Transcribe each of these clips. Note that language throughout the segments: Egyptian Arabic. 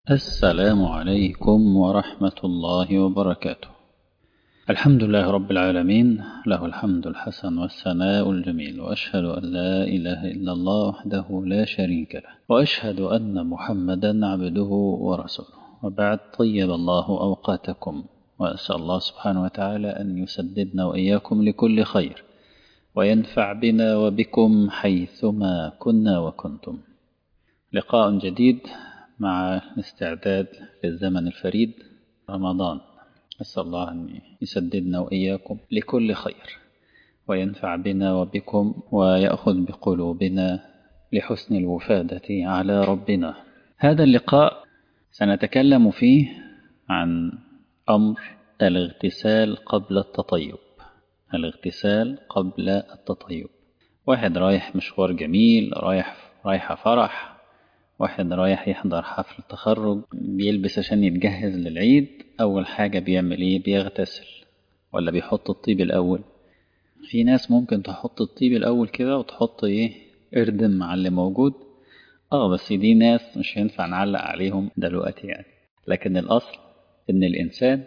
السلام عليكم ورحمة الله وبركاته الحمد لله رب العالمين له الحمد الحسن والثناء الجميل وأشهد أن لا إله إلا الله وحده لا شريك له وأشهد أن محمدا عبده ورسوله وبعد طيب الله أوقاتكم وأسأل الله سبحانه وتعالى أن يسددنا وإياكم لكل خير وينفع بنا وبكم حيثما كنا وكنتم لقاء جديد مع الاستعداد للزمن الفريد رمضان أسأل الله أن يسددنا وإياكم لكل خير وينفع بنا وبكم ويأخذ بقلوبنا لحسن الوفادة على ربنا هذا اللقاء سنتكلم فيه عن أمر الاغتسال قبل التطيب الاغتسال قبل التطيب واحد رايح مشوار جميل رايح رايحة فرح واحد رايح يحضر حفل تخرج بيلبس عشان يتجهز للعيد أول حاجة بيعمل إيه بيغتسل ولا بيحط الطيب الأول في ناس ممكن تحط الطيب الأول كده وتحط إيه اردم مع اللي موجود اه بس دي ناس مش هينفع نعلق عليهم دلوقتي يعني لكن الأصل إن الإنسان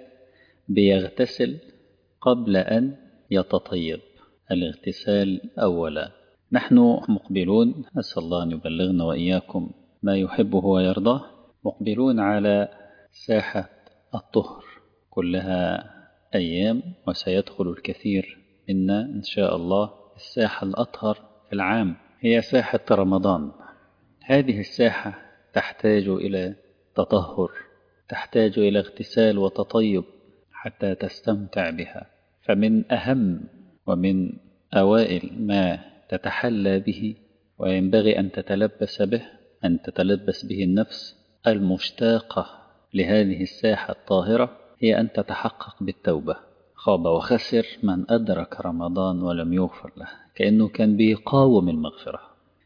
بيغتسل قبل أن يتطيب الاغتسال أولا نحن مقبلون أسأل الله أن يبلغنا وإياكم ما يحبه ويرضاه مقبلون على ساحة الطهر كلها أيام وسيدخل الكثير منا إن شاء الله الساحة الأطهر في العام هي ساحة رمضان هذه الساحة تحتاج إلى تطهر تحتاج إلى اغتسال وتطيب حتى تستمتع بها فمن أهم ومن أوائل ما تتحلى به وينبغي أن تتلبس به أن تتلبس به النفس المشتاقة لهذه الساحة الطاهرة هي أن تتحقق بالتوبة خاب وخسر من أدرك رمضان ولم يغفر له كأنه كان بيقاوم المغفرة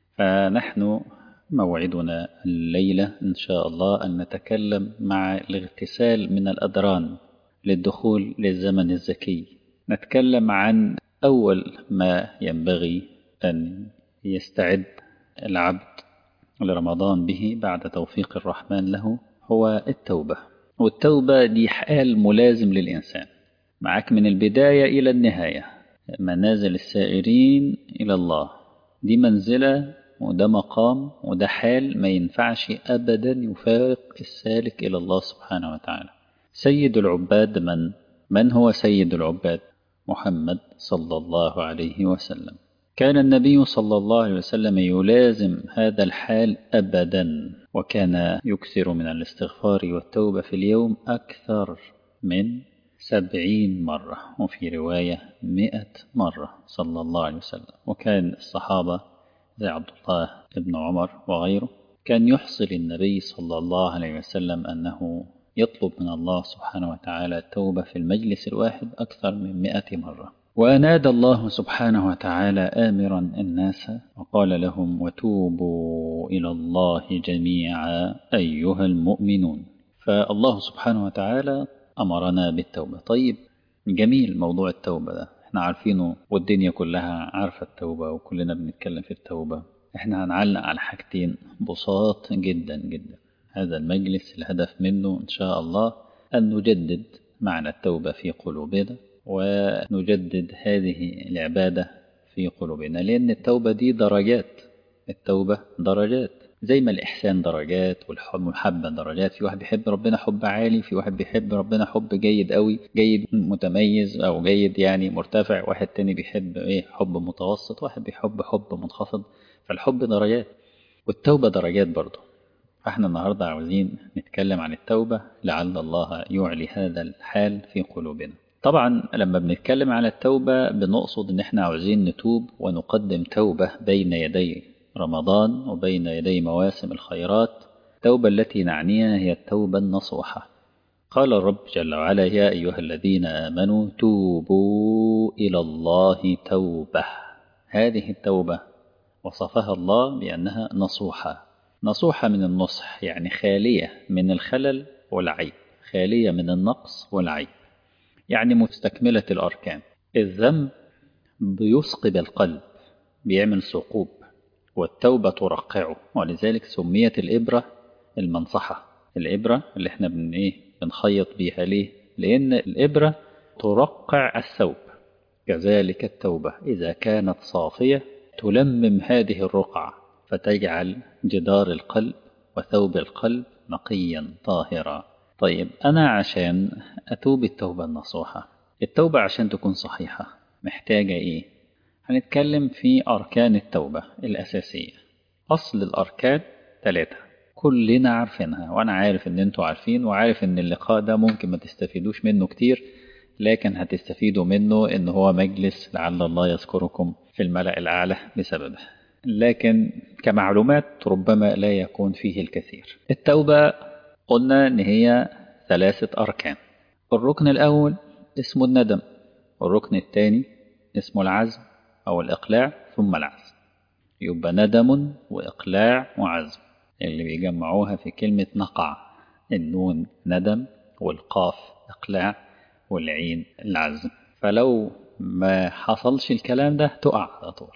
فنحن موعدنا الليلة إن شاء الله أن نتكلم مع الاغتسال من الأدران للدخول للزمن الزكي نتكلم عن أول ما ينبغي أن يستعد العبد لرمضان به بعد توفيق الرحمن له هو التوبة والتوبة دي حال ملازم للإنسان معك من البداية إلى النهاية منازل السائرين إلى الله دي منزلة وده مقام وده حال ما ينفعش أبدا يفارق السالك إلى الله سبحانه وتعالى سيد العباد من؟ من هو سيد العباد؟ محمد صلى الله عليه وسلم كان النبي صلى الله عليه وسلم يلازم هذا الحال أبدا وكان يكثر من الاستغفار والتوبة في اليوم أكثر من سبعين مرة وفي رواية مئة مرة صلى الله عليه وسلم وكان الصحابة زي عبد الله بن عمر وغيره كان يحصل النبي صلى الله عليه وسلم أنه يطلب من الله سبحانه وتعالى التوبة في المجلس الواحد أكثر من مئة مرة وأنادى الله سبحانه وتعالى آمرا الناس وقال لهم وتوبوا إلى الله جميعا أيها المؤمنون فالله سبحانه وتعالى أمرنا بالتوبة طيب جميل موضوع التوبة ده احنا عارفينه والدنيا كلها عارفة التوبة وكلنا بنتكلم في التوبة احنا هنعلق على حاجتين بساط جدا جدا هذا المجلس الهدف منه إن شاء الله أن نجدد معنى التوبة في قلوبنا ونجدد هذه العبادة في قلوبنا لأن التوبة دي درجات التوبة درجات زي ما الإحسان درجات والمحبة درجات في واحد بيحب ربنا حب عالي في واحد بيحب ربنا حب جيد قوي جيد متميز أو جيد يعني مرتفع واحد تاني بيحب إيه حب متوسط واحد بيحب حب منخفض فالحب درجات والتوبة درجات برضه فاحنا النهاردة عاوزين نتكلم عن التوبة لعل الله يعلي هذا الحال في قلوبنا طبعا لما بنتكلم على التوبة بنقصد ان احنا عاوزين نتوب ونقدم توبة بين يدي رمضان وبين يدي مواسم الخيرات التوبة التي نعنيها هي التوبة النصوحة قال الرب جل وعلا يا أيها الذين آمنوا توبوا إلى الله توبة هذه التوبة وصفها الله بأنها نصوحة نصوحة من النصح يعني خالية من الخلل والعيب خالية من النقص والعيب يعني مستكملة الأركان الذنب بيثقب القلب بيعمل ثقوب والتوبة ترقعه ولذلك سميت الإبرة المنصحة الإبرة اللي احنا بن إيه بنخيط بيها ليه لأن الإبرة ترقع الثوب كذلك التوبة إذا كانت صافية تلمم هذه الرقعة فتجعل جدار القلب وثوب القلب نقيا طاهرا طيب أنا عشان أتوب التوبة النصوحة التوبة عشان تكون صحيحة محتاجة إيه هنتكلم في أركان التوبة الأساسية أصل الأركان ثلاثة كلنا عارفينها وأنا عارف إن أنتوا عارفين وعارف إن اللقاء ده ممكن ما تستفيدوش منه كتير لكن هتستفيدوا منه إن هو مجلس لعل الله يذكركم في الملأ الأعلى بسببه لكن كمعلومات ربما لا يكون فيه الكثير التوبة قلنا إن هي ثلاثة أركان الركن الأول اسمه الندم والركن الثاني اسمه العزم أو الإقلاع ثم العزم يبقى ندم وإقلاع وعزم اللي بيجمعوها في كلمة نقع النون ندم والقاف إقلاع والعين العزم فلو ما حصلش الكلام ده تقع على طول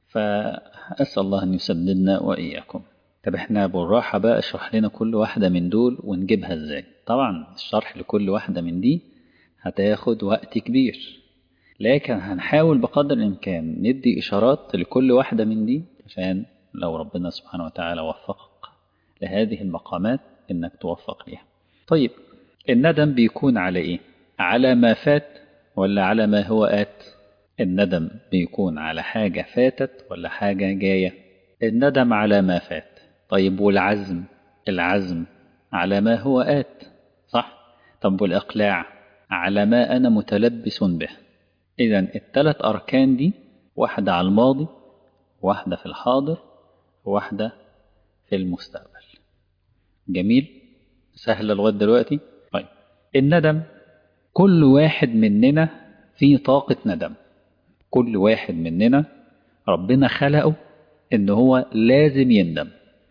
فأسأل الله أن يسددنا وإياكم طب احنا بالراحة بقى اشرح لنا كل واحدة من دول ونجيبها ازاي طبعا الشرح لكل واحدة من دي هتاخد وقت كبير لكن هنحاول بقدر الإمكان ندي إشارات لكل واحدة من دي عشان لو ربنا سبحانه وتعالى وفقك لهذه المقامات إنك توفق ليها طيب الندم بيكون على إيه؟ على ما فات ولا على ما هو آت؟ الندم بيكون على حاجة فاتت ولا حاجة جاية؟ الندم على ما فات طيب والعزم العزم على ما هو آت صح؟ طب والإقلاع على ما أنا متلبس به إذا الثلاث أركان دي واحدة على الماضي واحدة في الحاضر واحدة في المستقبل جميل سهلة لغاية دلوقتي طيب الندم كل واحد مننا فيه طاقة ندم كل واحد مننا ربنا خلقه إن هو لازم يندم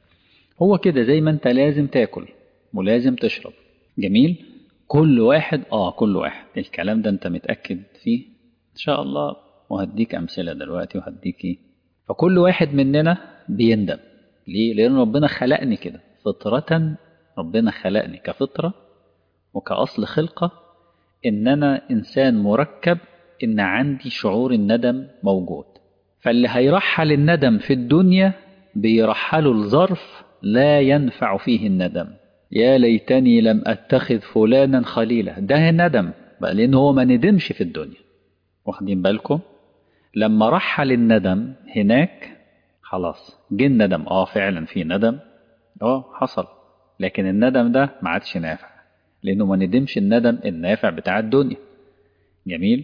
هو كده زي ما أنت لازم تاكل ولازم تشرب جميل كل واحد آه كل واحد الكلام ده أنت متأكد فيه إن شاء الله وهديك أمثلة دلوقتي وهديك إيه فكل واحد مننا بيندم ليه؟ لأن ربنا خلقني كده فطرة ربنا خلقني كفطرة وكأصل خلقة إن أنا إنسان مركب إن عندي شعور الندم موجود فاللي هيرحل الندم في الدنيا بيرحله الظرف لا ينفع فيه الندم يا ليتني لم أتخذ فلانا خليلا ده الندم بقى لأن هو ما ندمش في الدنيا واخدين بالكم لما رحل الندم هناك خلاص جه الندم اه فعلا في ندم اه حصل لكن الندم ده ما عادش نافع لانه ما ندمش الندم النافع بتاع الدنيا جميل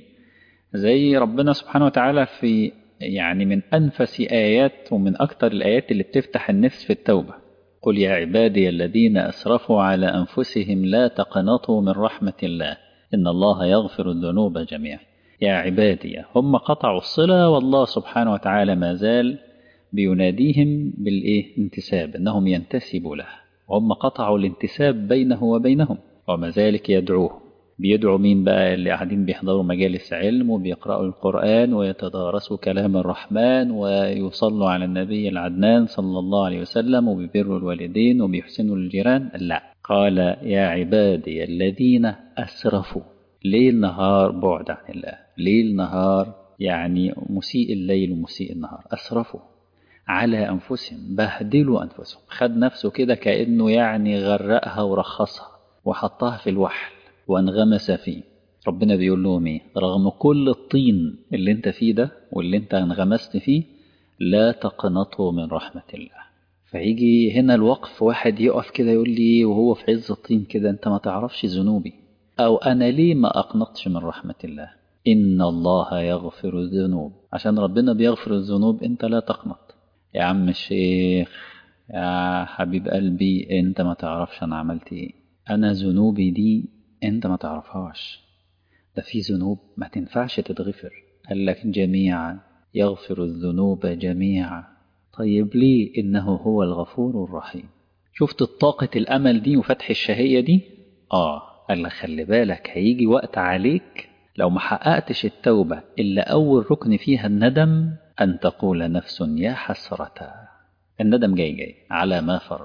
زي ربنا سبحانه وتعالى في يعني من انفس ايات ومن اكتر الايات اللي بتفتح النفس في التوبه قل يا عبادي الذين اسرفوا على انفسهم لا تقنطوا من رحمه الله ان الله يغفر الذنوب جميعا يا عبادي هم قطعوا الصلة والله سبحانه وتعالى ما زال بيناديهم بالإيه انتساب أنهم ينتسبوا له وهم قطعوا الانتساب بينه وبينهم وما ذلك يدعوه بيدعوا مين بقى اللي قاعدين بيحضروا مجالس علم وبيقرأوا القرآن ويتدارسوا كلام الرحمن ويصلوا على النبي العدنان صلى الله عليه وسلم وبيبروا الوالدين وبيحسنوا الجيران لا قال يا عبادي الذين أسرفوا ليل نهار بعد عن الله ليل نهار يعني مسيء الليل ومسيء النهار أسرفوا على أنفسهم بهدلوا أنفسهم خد نفسه كده كأنه يعني غرقها ورخصها وحطها في الوحل وانغمس فيه ربنا بيقول لهم ايه رغم كل الطين اللي انت فيه ده واللي انت انغمست فيه لا تقنطوا من رحمة الله فيجي هنا الوقف واحد يقف كده يقول لي وهو في عز الطين كده انت ما تعرفش ذنوبي أو أنا ليه ما أقنطش من رحمة الله إن الله يغفر الذنوب عشان ربنا بيغفر الذنوب أنت لا تقنط يا عم الشيخ يا حبيب قلبي أنت ما تعرفش أنا عملت إيه أنا ذنوبي دي أنت ما تعرفهاش ده في ذنوب ما تنفعش تتغفر قال لك جميعا يغفر الذنوب جميعا طيب ليه إنه هو الغفور الرحيم شفت الطاقة الأمل دي وفتح الشهية دي آه قال لك خلي بالك هيجي وقت عليك لو ما حققتش التوبة إلا أول ركن فيها الندم أن تقول نفس يا حسرة الندم جاي جاي على ما فرط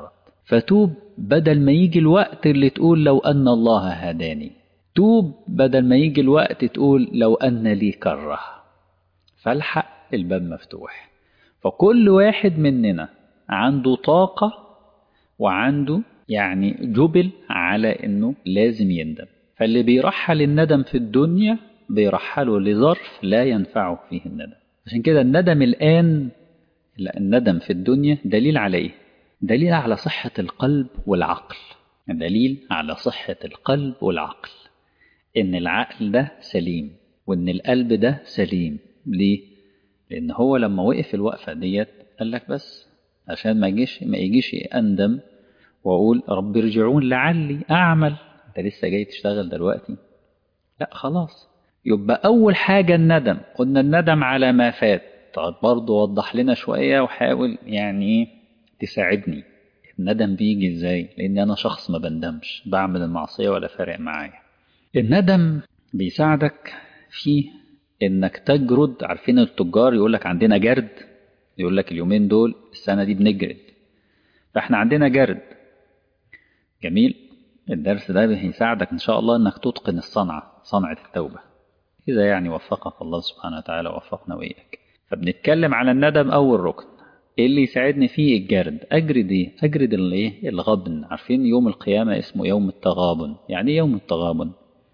فتوب بدل ما يجي الوقت اللي تقول لو أن الله هداني توب بدل ما يجي الوقت تقول لو أن لي كرة فالحق الباب مفتوح فكل واحد مننا عنده طاقة وعنده يعني جبل على انه لازم يندم فاللي بيرحل الندم في الدنيا بيرحله لظرف لا ينفعه فيه الندم عشان كده الندم الآن لا الندم في الدنيا دليل على ايه دليل على صحة القلب والعقل دليل على صحة القلب والعقل ان العقل ده سليم وان القلب ده سليم ليه لان هو لما وقف الوقفة ديت قال لك بس عشان ما يجيش ما يجيش اندم واقول رب ارجعون لعلي اعمل انت لسه جاي تشتغل دلوقتي لا خلاص يبقى اول حاجة الندم قلنا الندم على ما فات طب برضه وضح لنا شوية وحاول يعني تساعدني الندم بيجي ازاي لان انا شخص ما بندمش بعمل المعصية ولا فارق معايا الندم بيساعدك في انك تجرد عارفين التجار يقول لك عندنا جرد يقول لك اليومين دول السنة دي بنجرد فاحنا عندنا جرد جميل الدرس ده هيساعدك ان شاء الله انك تتقن الصنعة صنعة التوبة اذا يعني وفقك الله سبحانه وتعالى وفقنا واياك فبنتكلم على الندم اول ركن ايه اللي يساعدني فيه الجرد اجرد ايه اجرد الايه الغبن عارفين يوم القيامة اسمه يوم التغابن يعني ايه يوم التغابن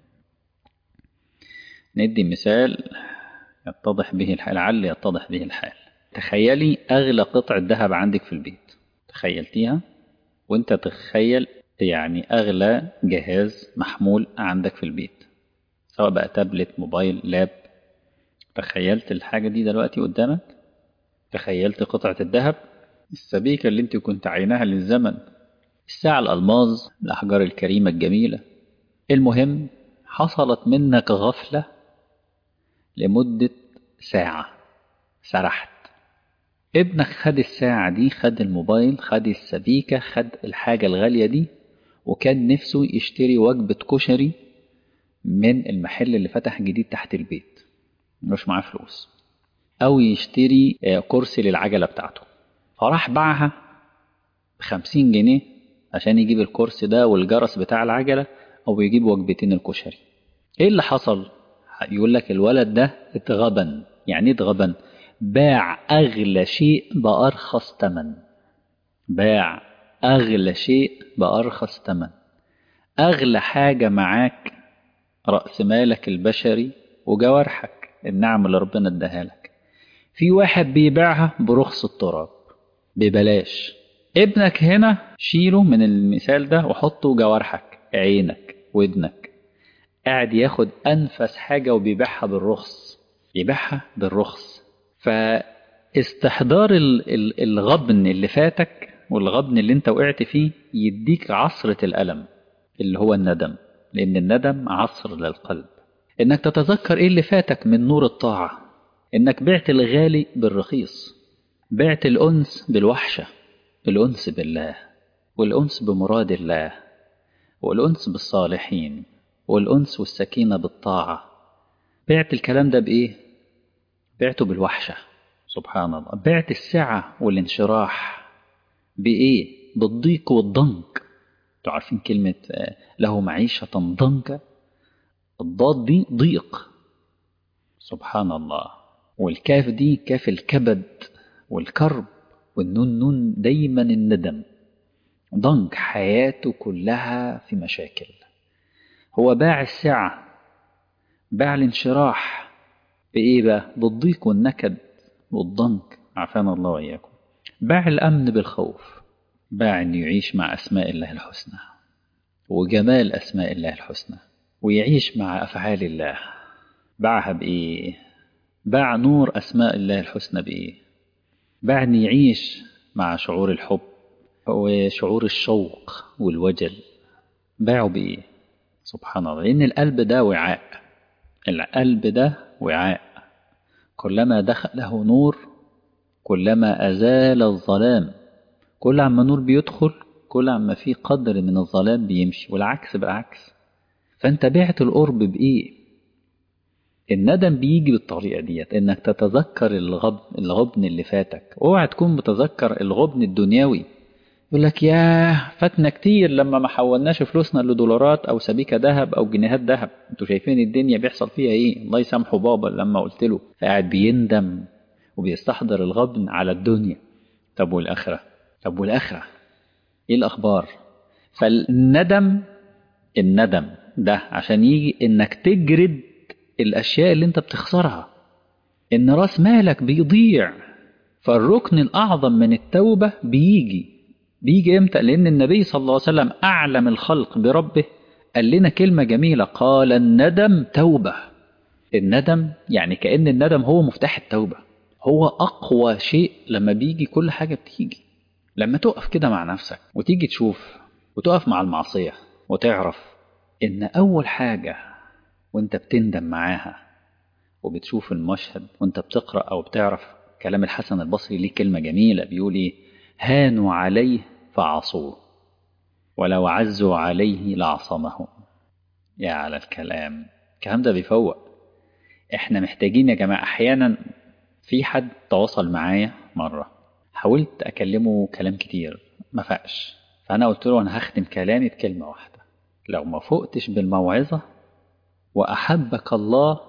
ندي مثال يتضح به الحال لعل يتضح به الحال تخيلي أغلى قطعة ذهب عندك في البيت تخيلتيها وانت تخيل يعني أغلى جهاز محمول عندك في البيت سواء بقى تابلت موبايل لاب تخيلت الحاجة دي دلوقتي قدامك تخيلت قطعة الذهب السبيكة اللي انت كنت عينها للزمن الساعة الألماظ الأحجار الكريمة الجميلة المهم حصلت منك غفلة لمدة ساعة سرحت ابنك خد الساعة دي خد الموبايل خد السبيكة خد الحاجة الغالية دي وكان نفسه يشتري وجبة كشري من المحل اللي فتح جديد تحت البيت مش معاه فلوس أو يشتري كرسي للعجلة بتاعته فراح باعها بخمسين جنيه عشان يجيب الكرسي ده والجرس بتاع العجلة أو يجيب وجبتين الكشري إيه اللي حصل؟ يقول لك الولد ده اتغبن يعني اتغبن باع أغلى شيء بأرخص تمن باع أغلى شيء بأرخص تمن أغلى حاجة معاك رأس مالك البشري وجوارحك النعم اللي ربنا اداها لك في واحد بيبيعها برخص التراب ببلاش ابنك هنا شيله من المثال ده وحطه جوارحك عينك ودنك قاعد ياخد أنفس حاجة وبيبيعها بالرخص يبيعها بالرخص فاستحضار الغبن اللي فاتك والغبن اللي انت وقعت فيه يديك عصرة الألم اللي هو الندم لأن الندم عصر للقلب إنك تتذكر إيه اللي فاتك من نور الطاعة إنك بعت الغالي بالرخيص بعت الأنس بالوحشة الأنس بالله والأنس بمراد الله والأنس بالصالحين والأنس والسكينة بالطاعة بعت الكلام ده بإيه؟ بعته بالوحشة سبحان الله بعت السعة والانشراح بإيه؟ بالضيق والضنك تعرفين كلمة له معيشة ضنكة الضاد دي ضيق سبحان الله والكاف دي كاف الكبد والكرب والنون نون دايما الندم ضنك حياته كلها في مشاكل هو باع السعة باع الانشراح بإيه بقى؟ بالضيق والنكد والضنك عافانا الله وإياكم باع الأمن بالخوف باع أن يعيش مع أسماء الله الحسنى وجمال أسماء الله الحسنى ويعيش مع أفعال الله باعها بإيه؟ باع نور أسماء الله الحسنى بإيه؟ باع أن يعيش مع شعور الحب وشعور الشوق والوجل باعوا بإيه؟ سبحان الله لأن القلب ده وعاء القلب ده وعاء كلما دخله نور كلما أزال الظلام كل عما نور بيدخل كل عما في قدر من الظلام بيمشي والعكس بالعكس فأنت بعت القرب بإيه الندم بيجي بالطريقة ديت إنك تتذكر الغبن, الغبن اللي فاتك اوعى تكون متذكر الغبن الدنيوي يقول لك ياه فاتنا كتير لما ما حولناش فلوسنا لدولارات او سبيكه ذهب او جنيهات ذهب انتوا شايفين الدنيا بيحصل فيها ايه الله يسامحه بابا لما قلت له قاعد بيندم وبيستحضر الغبن على الدنيا طب والاخره طب والاخره ايه الاخبار فالندم الندم ده عشان يجي انك تجرد الاشياء اللي انت بتخسرها ان راس مالك بيضيع فالركن الاعظم من التوبه بيجي بيجي امتى لان النبي صلى الله عليه وسلم اعلم الخلق بربه قال لنا كلمه جميله قال الندم توبه الندم يعني كان الندم هو مفتاح التوبه هو اقوى شيء لما بيجي كل حاجه بتيجي لما تقف كده مع نفسك وتيجي تشوف وتقف مع المعصيه وتعرف ان اول حاجه وانت بتندم معاها وبتشوف المشهد وانت بتقرا او بتعرف كلام الحسن البصري ليه كلمه جميله بيقول ايه هانوا عليه فعصوه ولو عزوا عليه لعصمهم يا على الكلام الكلام ده بيفوق احنا محتاجين يا جماعة احيانا في حد تواصل معايا مرة حاولت اكلمه كلام كتير ما فاقش فانا قلت له انا هختم كلامي بكلمة واحدة لو ما فقتش بالموعظة واحبك الله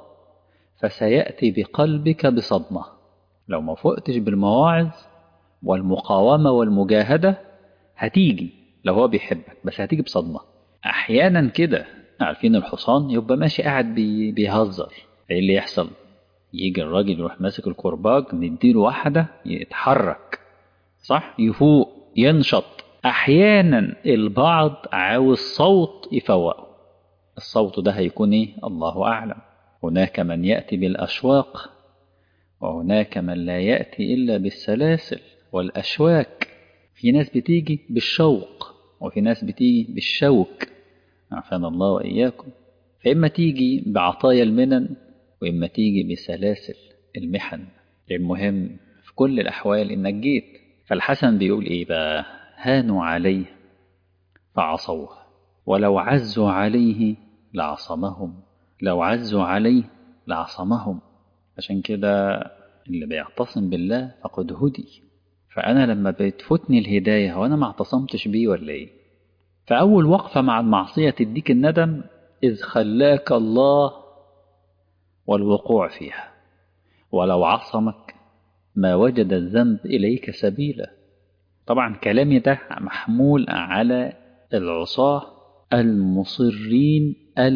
فسيأتي بقلبك بصدمة لو ما فقتش بالمواعظ والمقاومة والمجاهدة هتيجي لو هو بيحبك بس هتيجي بصدمة أحيانا كده عارفين الحصان يبقى ماشي قاعد بي بيهزر ايه اللي يحصل يجي الراجل يروح ماسك الكرباج نديله واحدة يتحرك صح يفوق ينشط أحيانا البعض عاوز صوت يفوقه الصوت ده هيكون ايه الله أعلم هناك من يأتي بالأشواق وهناك من لا يأتي إلا بالسلاسل والأشواك في ناس بتيجي بالشوق وفي ناس بتيجي بالشوك عافانا الله وإياكم فإما تيجي بعطايا المنن وإما تيجي بسلاسل المحن المهم في كل الأحوال إنك جيت فالحسن بيقول إيه بقى هانوا عليه فعصوه ولو عزوا عليه لعصمهم لو عزوا عليه لعصمهم عشان كده اللي بيعتصم بالله فقد هدي فأنا لما بتفوتني الهداية وأنا ما اعتصمتش بيه ولا إيه فأول وقفة مع المعصية تديك الندم إذ خلاك الله والوقوع فيها ولو عصمك ما وجد الذنب إليك سبيلا طبعا كلامي ده محمول على العصاة المصرين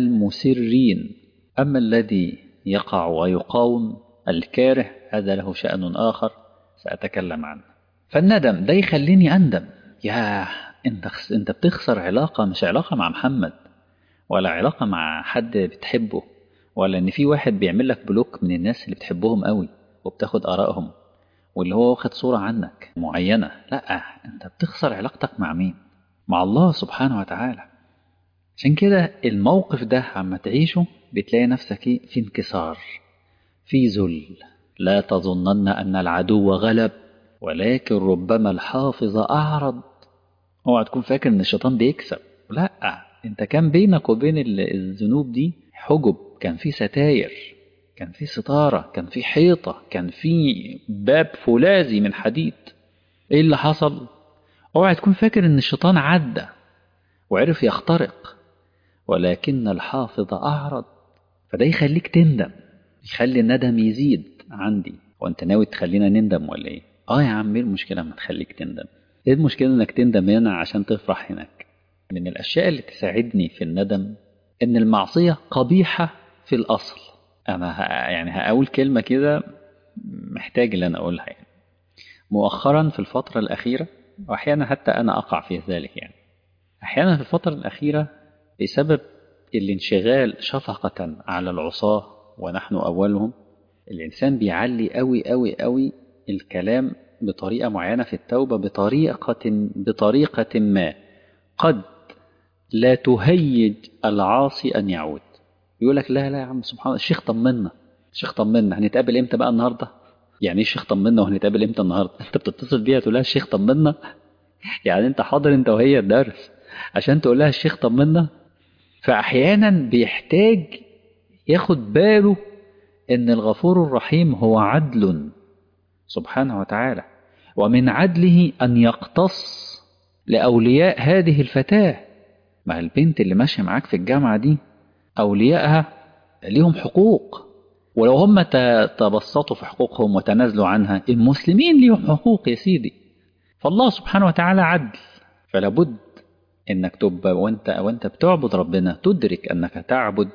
المسرين أما الذي يقع ويقاوم الكاره هذا له شأن آخر سأتكلم عنه فالندم ده يخليني أندم يا انت انت بتخسر علاقة مش علاقة مع محمد ولا علاقة مع حد بتحبه ولا ان في واحد بيعمل لك بلوك من الناس اللي بتحبهم قوي وبتاخد آرائهم واللي هو واخد صورة عنك معينة لا انت بتخسر علاقتك مع مين مع الله سبحانه وتعالى عشان كده الموقف ده عما تعيشه بتلاقي نفسك ايه في انكسار في ذل لا تظنن أن العدو غلب ولكن ربما الحافظ أعرض اوعى تكون فاكر ان الشيطان بيكسب لا انت كان بينك وبين الذنوب دي حجب كان في ستاير كان في ستارة كان في حيطة كان في باب فولاذي من حديد ايه اللي حصل اوعى تكون فاكر ان الشيطان عدى وعرف يخترق ولكن الحافظ أعرض فده يخليك تندم يخلي الندم يزيد عندي وانت ناوي تخلينا نندم ولا ايه اه يا عم ايه المشكلة ما تخليك تندم ايه المشكلة انك تندم هنا عشان تفرح هناك من الاشياء اللي تساعدني في الندم ان المعصية قبيحة في الاصل انا يعني هقول كلمة كده محتاج اللي انا اقولها يعني مؤخرا في الفترة الاخيرة واحيانا حتى انا اقع في ذلك يعني احيانا في الفترة الاخيرة بسبب الانشغال شفقة على العصاة ونحن أولهم الإنسان بيعلي أوي أوي أوي الكلام بطريقة معينة في التوبة بطريقة بطريقة ما قد لا تهيج العاصي أن يعود يقول لك لا لا يا عم سبحان الله الشيخ طمنا الشيخ طمنا هنتقابل امتى بقى النهارده يعني ايه الشيخ طمنا وهنتقابل امتى النهارده انت بتتصل بيها تقول لها الشيخ طمنا يعني انت حاضر انت وهي الدرس عشان تقول لها الشيخ طمنا فاحيانا بيحتاج ياخد باله ان الغفور الرحيم هو عدل سبحانه وتعالى ومن عدله ان يقتص لأولياء هذه الفتاة ما البنت اللي ماشية معاك في الجامعة دي أوليائها ليهم حقوق ولو هم تبسطوا في حقوقهم وتنازلوا عنها المسلمين ليهم حقوق يا سيدي فالله سبحانه وتعالى عدل فلا بد انك تبقى وانت وانت بتعبد ربنا تدرك انك تعبد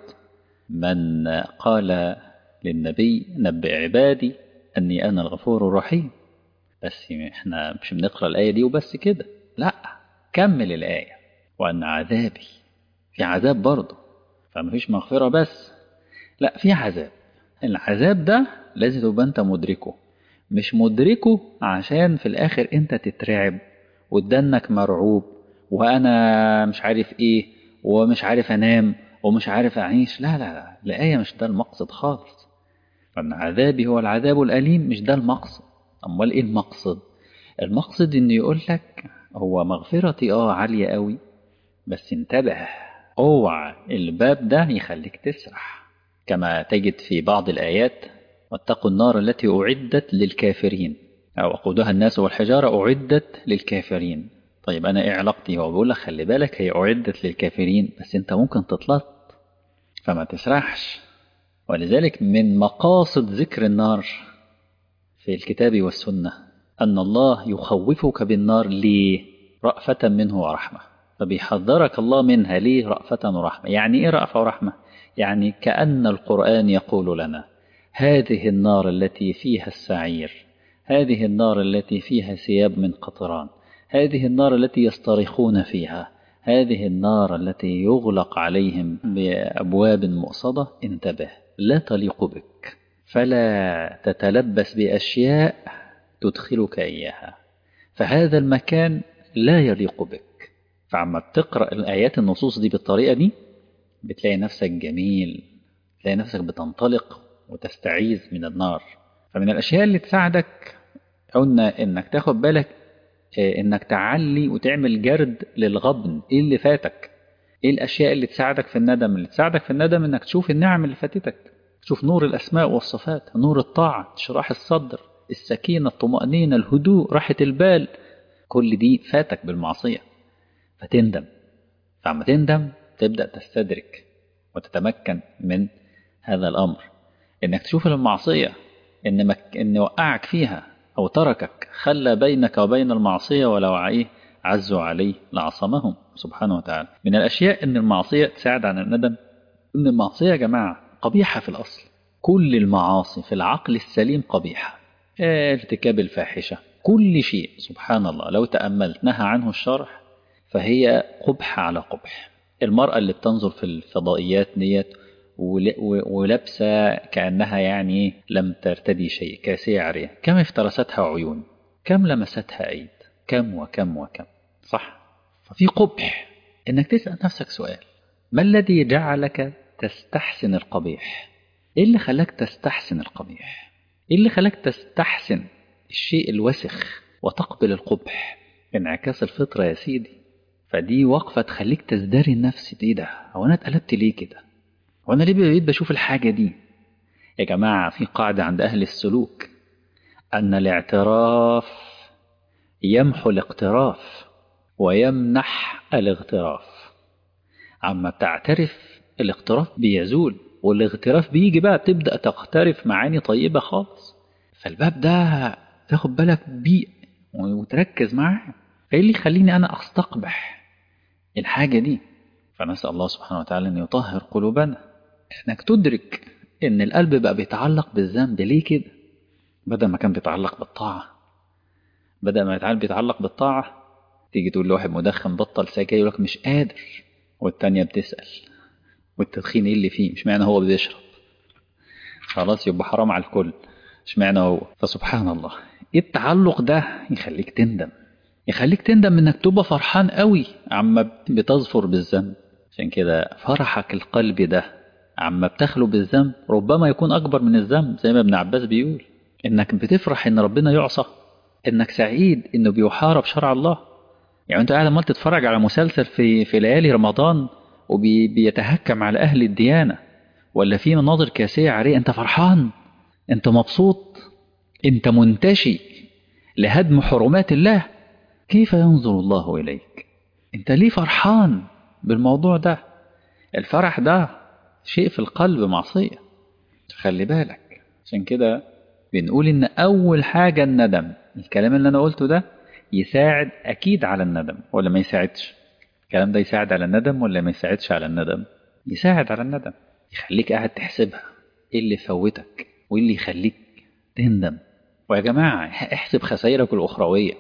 من قال للنبي نبئ عبادي اني انا الغفور الرحيم بس احنا مش بنقرا الايه دي وبس كده لا كمل الايه وان عذابي في عذاب برضه فمفيش مغفره بس لا في عذاب العذاب ده لازم تبقى انت مدركه مش مدركه عشان في الاخر انت تترعب ودنك مرعوب وانا مش عارف ايه ومش عارف انام ومش عارف اعيش لا لا لا الايه مش ده المقصد خالص فان عذابي هو العذاب الاليم مش ده المقصد امال ايه المقصد المقصد انه يقول لك هو مغفرتي اه عاليه قوي بس انتبه اوعى الباب ده يخليك تسرح كما تجد في بعض الايات واتقوا النار التي اعدت للكافرين او وقودها الناس والحجاره اعدت للكافرين طيب انا ايه علاقتي هو بيقول لك خلي بالك هي اعدت للكافرين بس انت ممكن تتلط فما تسرحش ولذلك من مقاصد ذكر النار في الكتاب والسنه ان الله يخوفك بالنار ليه رأفة منه ورحمة فبيحذرك الله منها ليه رأفة ورحمة يعني ايه رأفة ورحمة يعني كأن القرآن يقول لنا هذه النار التي فيها السعير هذه النار التي فيها ثياب من قطران هذه النار التي يصطرخون فيها هذه النار التي يغلق عليهم بأبواب مؤصدة انتبه لا تليق بك فلا تتلبس بأشياء تدخلك إياها فهذا المكان لا يليق بك فعما بتقرأ الآيات النصوص دي بالطريقة دي بتلاقي نفسك جميل تلاقي نفسك بتنطلق وتستعيذ من النار فمن الأشياء اللي تساعدك قلنا إنك تاخد بالك إنك تعلي وتعمل جرد للغبن إيه اللي فاتك إيه الأشياء اللي تساعدك في الندم اللي تساعدك في الندم إنك تشوف النعم اللي فاتتك تشوف نور الأسماء والصفات نور الطاعة شراح الصدر السكينة الطمأنينة الهدوء راحة البال كل دي فاتك بالمعصية فتندم فعما تندم تبدأ تستدرك وتتمكن من هذا الأمر إنك تشوف المعصية إن, مك... إن وقعك فيها أو تركك خلى بينك وبين المعصية ولو عيه عزوا عليه لعصمهم سبحانه وتعالى من الأشياء إن المعصية تساعد عن الندم إن المعصية يا جماعة قبيحة في الأصل كل المعاصي في العقل السليم قبيحة ارتكاب الفاحشة كل شيء سبحان الله لو تأملت نهى عنه الشرح فهي قبح على قبح المرأة اللي بتنظر في الفضائيات ديت ولابسة كأنها يعني لم ترتدي شيء كاسية عارية كم افترستها عيون كم لمستها أيد كم وكم وكم صح ففي قبح إنك تسأل نفسك سؤال ما الذي جعلك تستحسن القبيح إيه اللي خلاك تستحسن القبيح إيه اللي خلاك تستحسن الشيء الوسخ وتقبل القبح انعكاس الفطرة يا سيدي فدي وقفة تخليك تزدري النفس دي ده هو أنا اتقلبت ليه كده هو أنا ليه بقيت بشوف الحاجة دي يا جماعة في قاعدة عند أهل السلوك أن الاعتراف يمحو الاقتراف ويمنح الاغتراف عما بتعترف الاقتراف بيزول والاغتراف بيجي بقى تبدأ تقترف معاني طيبة خالص فالباب ده تاخد بالك بيه وتركز معاه فايه اللي يخليني انا استقبح الحاجة دي فنسأل الله سبحانه وتعالى ان يطهر قلوبنا انك تدرك ان القلب بقى بيتعلق بالذنب ليه كده بدل ما كان بيتعلق بالطاعة بدل ما يتعلق بيتعلق بالطاعة تيجي تقول لواحد مدخن بطل سجاير يقول لك مش قادر والتانية بتسأل والتدخين ايه اللي فيه مش معنى هو بيشرب خلاص يبقى حرام على الكل مش معنى هو فسبحان الله ايه التعلق ده يخليك تندم يخليك تندم انك تبقى فرحان قوي عما بتظفر بالذنب عشان كده فرحك القلبي ده عما بتخلو بالذنب ربما يكون اكبر من الذنب زي ما ابن عباس بيقول انك بتفرح ان ربنا يعصى انك سعيد انه بيحارب شرع الله يعني انت قاعد عمال تتفرج على مسلسل في في ليالي رمضان وبيتهكم على اهل الديانه ولا في مناظر كاسيه عاريه انت فرحان انت مبسوط انت منتشي لهدم حرمات الله كيف ينظر الله إليك أنت ليه فرحان بالموضوع ده الفرح ده شيء في القلب معصية خلي بالك عشان كده بنقول إن أول حاجة الندم الكلام اللي أنا قلته ده يساعد أكيد على الندم ولا ما يساعدش الكلام ده يساعد على الندم ولا ما يساعدش على الندم يساعد على الندم يخليك قاعد تحسبها ايه اللي فوتك وايه اللي يخليك تندم ويا جماعة احسب خسائرك الأخروية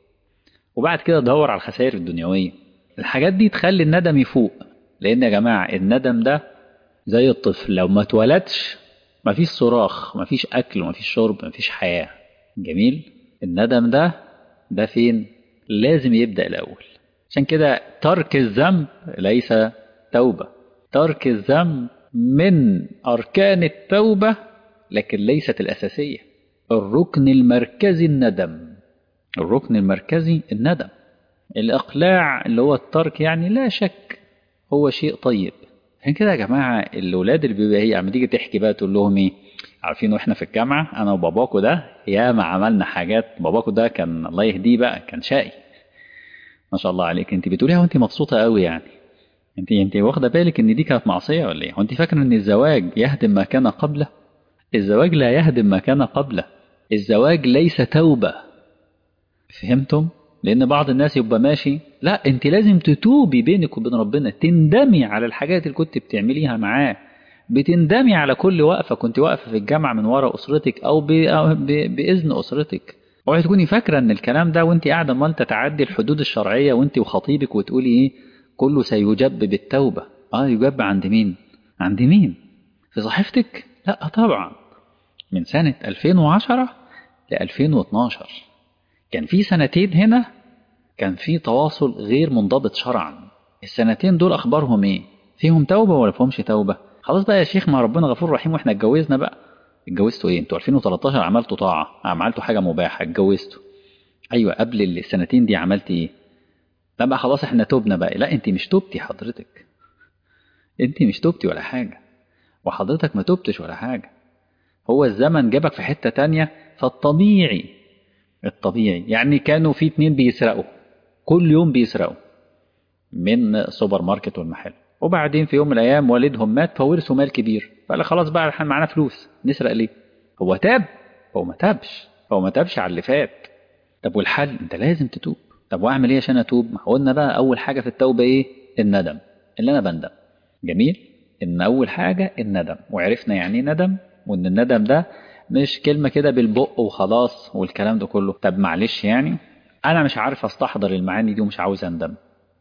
وبعد كده دور على الخسائر الدنيوية الحاجات دي تخلي الندم يفوق لأن يا جماعة الندم ده زي الطفل لو ما اتولدش مفيش صراخ مفيش أكل مفيش شرب مفيش حياة جميل الندم ده ده فين لازم يبدأ الأول عشان كده ترك الذنب ليس توبة ترك الذنب من أركان التوبة لكن ليست الأساسية الركن المركزي الندم الركن المركزي الندم الإقلاع اللي هو الترك يعني لا شك هو شيء طيب عشان كده يا جماعة الأولاد اللي بيبقى هي عم تيجي تحكي بقى تقول لهم إيه عارفين واحنا في الجامعة أنا وباباكو ده يا ما عملنا حاجات باباكو ده كان الله يهديه بقى كان شقي ما شاء الله عليك انت بتقوليها وانت مبسوطة قوي يعني انت انت واخده بالك ان دي كانت معصيه ولا ايه؟ هو انت فاكره ان الزواج يهدم ما كان قبله؟ الزواج لا يهدم ما كان قبله. الزواج ليس توبه. فهمتم؟ لان بعض الناس يبقى ماشي لا انت لازم تتوبي بينك وبين ربنا تندمي على الحاجات اللي كنت بتعمليها معاه بتندمي على كل وقفه كنت واقفه في الجامعه من ورا اسرتك او, ب... أو ب... باذن اسرتك اوعي تكوني فاكره ان الكلام ده وانت قاعده امال تتعدي الحدود الشرعيه وانت وخطيبك وتقولي ايه كله سيجب بالتوبة اه يجب عند مين عند مين في صحيفتك لا طبعا من سنة 2010 ل 2012 كان في سنتين هنا كان في تواصل غير منضبط شرعا السنتين دول اخبارهم ايه فيهم توبة ولا فيهمش توبة خلاص بقى يا شيخ ما ربنا غفور رحيم واحنا اتجوزنا بقى اتجوزتوا ايه انتوا 2013 عملتوا طاعة عملتوا حاجة مباحة اتجوزتوا ايوه قبل السنتين دي عملت ايه لا بقى خلاص احنا توبنا بقى لا انت مش توبتي حضرتك انت مش توبتي ولا حاجة وحضرتك ما توبتش ولا حاجة هو الزمن جابك في حتة تانية فالطبيعي الطبيعي يعني كانوا في اتنين بيسرقوا كل يوم بيسرقوا من سوبر ماركت والمحل وبعدين في يوم من الايام والدهم مات فورثوا مال كبير فقال خلاص بقى احنا معانا فلوس نسرق ليه هو تاب هو ما تابش هو ما تابش على اللي فات طب والحل انت لازم تتوب طب واعمل ايه عشان اتوب؟ ما قلنا بقى اول حاجه في التوبه ايه؟ الندم اللي انا بندم. جميل؟ ان اول حاجه الندم وعرفنا يعني ايه ندم وان الندم ده مش كلمه كده بالبق وخلاص والكلام ده كله طب معلش يعني انا مش عارف استحضر المعاني دي ومش عاوز اندم.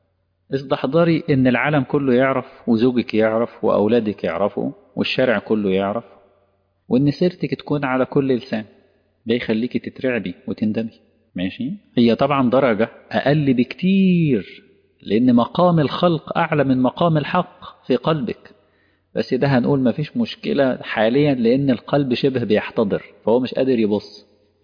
استحضري ان العالم كله يعرف وزوجك يعرف واولادك يعرفوا والشارع كله يعرف وان سيرتك تكون على كل لسان ده يخليكي تترعبي وتندمي. ماشي هي طبعا درجة أقل بكتير لأن مقام الخلق أعلى من مقام الحق في قلبك بس ده هنقول مفيش مشكلة حاليا لأن القلب شبه بيحتضر فهو مش قادر يبص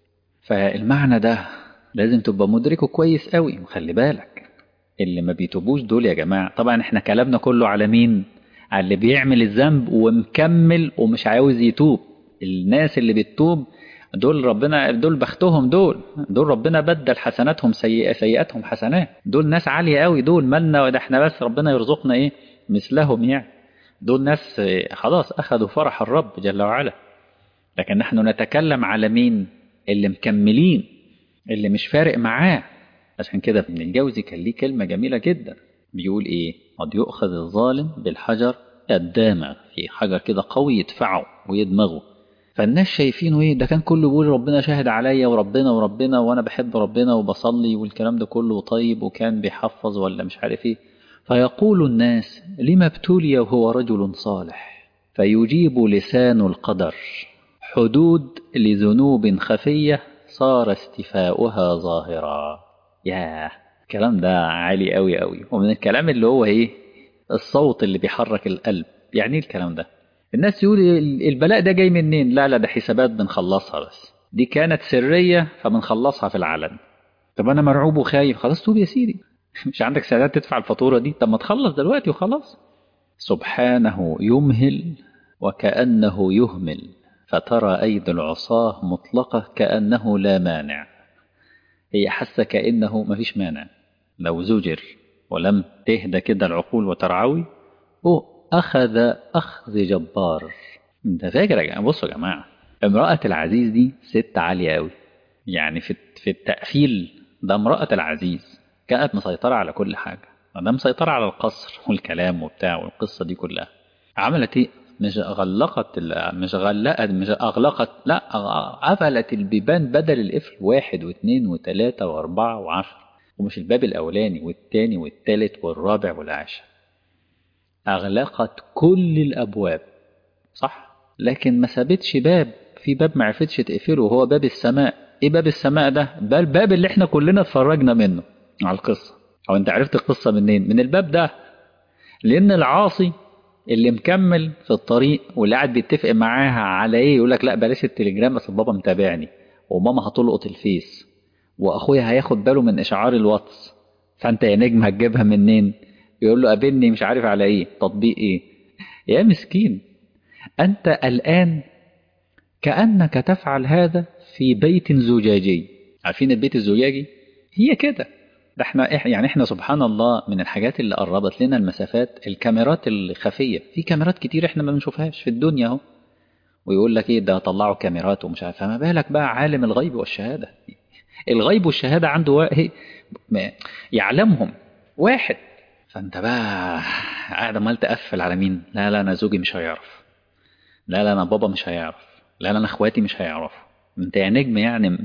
فالمعنى ده لازم تبقى مدركه كويس قوي خلي بالك اللي ما بيتوبوش دول يا جماعة طبعا احنا كلامنا كله على مين على اللي بيعمل الذنب ومكمل ومش عاوز يتوب الناس اللي بتتوب دول ربنا دول بختهم دول دول ربنا بدل حسناتهم سيئة سيئاتهم حسنات دول ناس عالية قوي دول مالنا ده احنا بس ربنا يرزقنا ايه مثلهم يعني دول ناس خلاص اخذوا فرح الرب جل وعلا لكن نحن نتكلم على مين اللي مكملين اللي مش فارق معاه عشان كده ابن الجوزي كان ليه كلمة جميلة جدا بيقول ايه قد يؤخذ الظالم بالحجر الدامع في حجر كده قوي يدفعه ويدمغه فالناس شايفينه ايه ده كان كله بيقول ربنا شاهد عليا وربنا وربنا وانا بحب ربنا وبصلي والكلام ده كله طيب وكان بيحفظ ولا مش عارف ايه فيقول الناس لما ابتلي وهو رجل صالح فيجيب لسان القدر حدود لذنوب خفية صار استفاؤها ظاهرا ياه الكلام ده عالي قوي قوي ومن الكلام اللي هو ايه الصوت اللي بيحرك القلب يعني ايه الكلام ده الناس يقول البلاء ده جاي منين لا لا ده حسابات بنخلصها بس دي كانت سرية فبنخلصها في العلن طب انا مرعوب وخايف خلاص توب يا سيدي مش عندك سعادات تدفع الفاتورة دي طب ما تخلص دلوقتي وخلاص سبحانه يمهل وكأنه يهمل فترى أيدي العصاة مطلقة كأنه لا مانع هي حاسة كأنه مفيش مانع لو زجر ولم تهدى كده العقول وترعوي هو أخذ أخذ جبار انت فاكر يا جماعة بصوا يا جماعة امرأة العزيز دي ست عالية أوي يعني في في التقفيل ده امرأة العزيز كانت مسيطرة على كل حاجة ده مسيطرة على القصر والكلام وبتاع والقصة دي كلها عملت ايه مش غلقت مش غلقت مش أغلقت لا قفلت البيبان بدل القفل واحد واثنين وثلاثة وأربعة وعشرة ومش الباب الأولاني والتاني والتالت والرابع والعاشر أغلقت كل الأبواب صح لكن ما سابتش باب في باب ما عرفتش تقفله وهو باب السماء ايه باب السماء ده ده الباب اللي احنا كلنا اتفرجنا منه على القصة او انت عرفت القصة منين من الباب ده لان العاصي اللي مكمل في الطريق واللي قاعد بيتفق معاها على ايه يقول لك لا بلاش التليجرام بس بابا متابعني وماما هتلقط الفيس واخويا هياخد باله من اشعار الواتس فانت يا نجم هتجيبها منين يقول له قابلني مش عارف على ايه تطبيق ايه يا مسكين انت الان كانك تفعل هذا في بيت زجاجي عارفين البيت الزجاجي هي كده ده احنا يعني احنا سبحان الله من الحاجات اللي قربت لنا المسافات الكاميرات الخفيه في كاميرات كتير احنا ما بنشوفهاش في الدنيا اهو ويقول لك ايه ده طلعوا كاميرات ومش عارف فما بالك بقى عالم الغيب والشهاده الغيب والشهاده عنده يعلمهم واحد فانت بقى قاعد عمال تقفل على مين لا لا انا زوجي مش هيعرف لا لا انا بابا مش هيعرف لا لا انا اخواتي مش هيعرفوا انت يا نجم يعني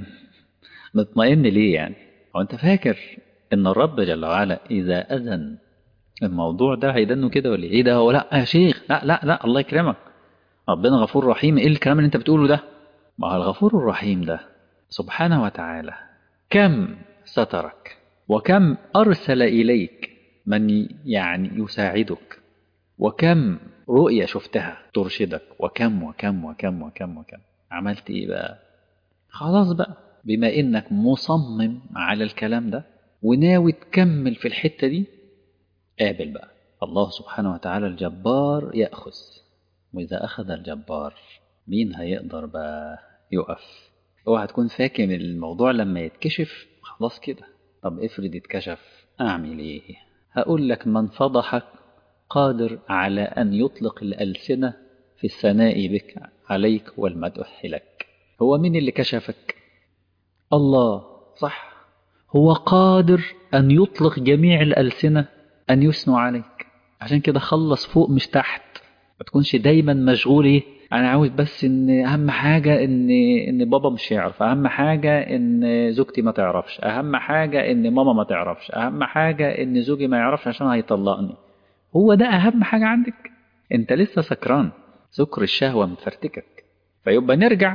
مطمئن ليه يعني هو انت فاكر ان الرب جل وعلا اذا اذن الموضوع ده هيدنه كده ولا ايه ده هو لا يا شيخ لا لا لا الله يكرمك ربنا غفور رحيم ايه الكلام اللي انت بتقوله ده ما هو الغفور الرحيم ده سبحانه وتعالى كم سترك وكم ارسل اليك من يعني يساعدك وكم رؤية شفتها ترشدك وكم وكم وكم وكم وكم عملت ايه بقى خلاص بقى بما انك مصمم على الكلام ده وناوي تكمل في الحتة دي قابل بقى الله سبحانه وتعالى الجبار يأخذ وإذا أخذ الجبار مين هيقدر بقى يقف اوعى تكون فاكر الموضوع لما يتكشف خلاص كده طب افرض اتكشف اعمل ايه هقول لك من فضحك قادر على أن يطلق الألسنة في الثناء بك عليك والمدح لك هو مين اللي كشفك الله صح هو قادر أن يطلق جميع الألسنة أن يثنوا عليك عشان كده خلص فوق مش تحت ما تكونش دايما مشغول ايه انا عاوز بس ان اهم حاجه ان ان بابا مش يعرف اهم حاجه ان زوجتي ما تعرفش اهم حاجه ان ماما ما تعرفش اهم حاجه ان زوجي ما يعرفش عشان هيطلقني هو ده اهم حاجه عندك انت لسه سكران سكر الشهوه متفرتكك فيبقى نرجع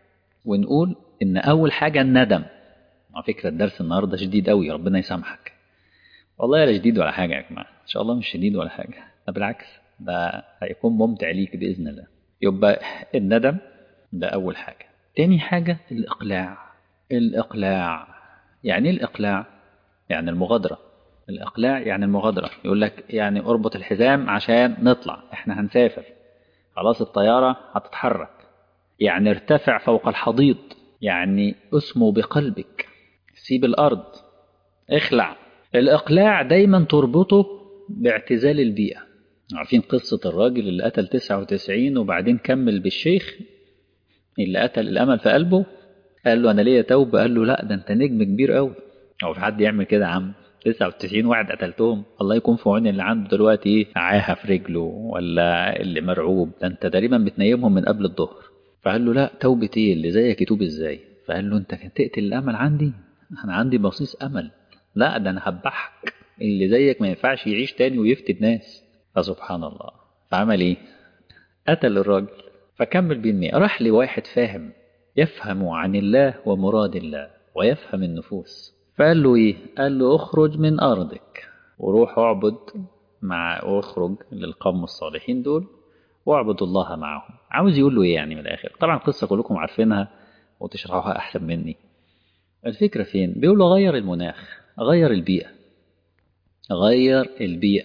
ونقول ان اول حاجه الندم على فكره الدرس النهارده شديد قوي ربنا يسامحك والله لا شديد ولا حاجه يا جماعه ان شاء الله مش شديد ولا حاجه ده بالعكس ده هيكون ممتع ليك باذن الله يبقى الندم ده اول حاجه تاني حاجه الاقلاع الاقلاع يعني ايه الاقلاع يعني المغادره الاقلاع يعني المغادره يقول لك يعني اربط الحزام عشان نطلع احنا هنسافر خلاص الطياره هتتحرك يعني ارتفع فوق الحضيض يعني اسمو بقلبك سيب الارض اخلع الاقلاع دايما تربطه باعتزال البيئه عارفين قصة الراجل اللي قتل 99 وبعدين كمل بالشيخ اللي قتل الأمل في قلبه قال له أنا ليا توبة قال له لا ده أنت نجم كبير قوي هو في حد يعمل كده يا عم 99 واحد قتلتهم الله يكون في عون اللي عنده دلوقتي ايه عاهة في رجله ولا اللي مرعوب ده انت تقريبا بتنيمهم من قبل الظهر فقال له لا توبة ايه اللي زيك يتوب ازاي فقال له انت تقتل الامل عندي انا عندي بصيص امل لا ده انا هبحك اللي زيك ما ينفعش يعيش تاني ويفتي الناس فسبحان الله فعمل ايه قتل الراجل فكمل بيه المئة راح لواحد فاهم يفهم عن الله ومراد الله ويفهم النفوس فقال له ايه قال له اخرج من ارضك وروح اعبد مع واخرج للقوم الصالحين دول واعبد الله معهم عاوز يقول له ايه يعني من الاخر طبعا القصه كلكم عارفينها وتشرحوها احسن مني الفكره فين بيقول له غير المناخ غير البيئه غير البيئه